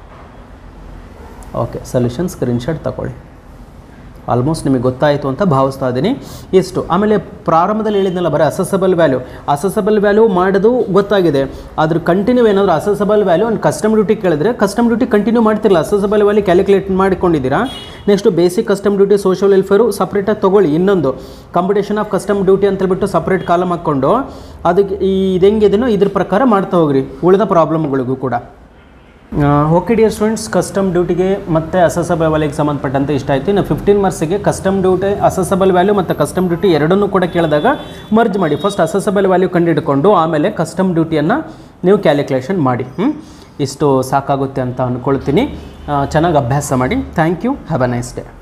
Speaker 1: ಓಕೆ ಸೊಲ್ಯೂಷನ್ ಸ್ಕ್ರೀನ್ಶಾಟ್ ತಗೊಳ್ಳಿ ಆಲ್ಮೋಸ್ಟ್ ನಿಮಗೆ ಗೊತ್ತಾಯಿತು ಅಂತ ಭಾವಿಸ್ತಾ ಇದ್ದೀನಿ ಇಷ್ಟು ಆಮೇಲೆ ಪ್ರಾರಂಭದಲ್ಲಿ ಹೇಳಿದ್ನಲ್ಲ ಬರೀ ಅಸೆಸಬಲ್ ವ್ಯಾಲ್ಯೂ ಅಸೆಸಬಲ್ ವ್ಯಾಲ್ಯೂ ಮಾಡೋದು ಗೊತ್ತಾಗಿದೆ ಅದ್ರ ಕಂಟಿನ್ಯೂ ಏನಾದರೂ ಅಸೆಸಬಲ್ ವ್ಯಾಲ್ಯೂ ಒಂದು ಕಸ್ಟಮ್ ಡ್ಯೂಟಿ ಕೇಳಿದ್ರೆ ಕಸ್ಟಮ್ ಡ್ಯೂಟಿ ಕಂಟಿನ್ಯೂ ಮಾಡ್ತಿರಲ್ಲ ಅಸೆಸಬಲ್ ವ್ಯಾಲ್ಯೂ ಕ್ಯಾಲ್ಕುಲೇಟ್ ಮಾಡ್ಕೊಂಡಿದ್ದೀರಾ next basic custom duty social welfare ಸಪ್ರೇಟಾಗಿ ತೊಗೊಳ್ಳಿ ಇನ್ನೊಂದು ಕಾಂಪಿಟೇಷನ್ ಆಫ್ ಕಸ್ಟಮ್ ಡ್ಯೂಟಿ ಅಂತ ಹೇಳ್ಬಿಟ್ಟು ಸಪ್ರೇಟ್ ಕಾಲಮ್ ಹಾಕ್ಕೊಂಡು ಅದಕ್ಕೆ ಈ ಇದು ಹೆಂಗಿದೆನೋ ಇದ್ರ ಪ್ರಕಾರ ಮಾಡ್ತಾ ಹೋಗ್ರಿ ಉಳಿದ ಪ್ರಾಬ್ಲಮ್ಗಳಿಗೂ ಕೂಡ ಓಕೆ ಡಿಯರ್ ಸ್ಟೂಡೆಂಟ್ಸ್ ಕಸ್ಟಮ್ ಡ್ಯೂಟಿಗೆ ಮತ್ತು ಅಸೆಸಬಲ್ ವ್ಯಾಲ್ಯೂಗೆ ಸಂಬಂಧಪಟ್ಟಂತೆ ಇಷ್ಟ ಆಯಿತು ಇನ್ನು ಫಿಫ್ಟೀನ್ ಮಾರ್ಕ್ಸಿಗೆ ಕಸ್ಟಮ್ ಡ್ಯೂಟಿ ಅಸೆಸಬಲ್ ವ್ಯಾಲ್ಯೂ ಮತ್ತು ಕಸ್ಟಮ್ ಡ್ಯೂಟಿ ಎರಡನ್ನೂ ಕೂಡ ಕೇಳಿದಾಗ ಮರ್ಜ್ ಮಾಡಿ ಫಸ್ಟ್ ಅಸೆಸಬಲ್ ವ್ಯಾಲ್ಯೂ ಕಂಡುಹಿಡ್ಕೊಂಡು ಆಮೇಲೆ ಕಸ್ಟಮ್ ಡ್ಯೂಟಿಯನ್ನು ನೀವು ಕ್ಯಾಲ್ಕುಲೇಷನ್ ಮಾಡಿ ಹ್ಮ್? ಇಷ್ಟು ಸಾಕಾಗುತ್ತೆ ಅಂತ ಅಂದ್ಕೊಳ್ತೀನಿ ಚೆನ್ನಾಗಿ ಅಭ್ಯಾಸ ಮಾಡಿ thank you have a nice day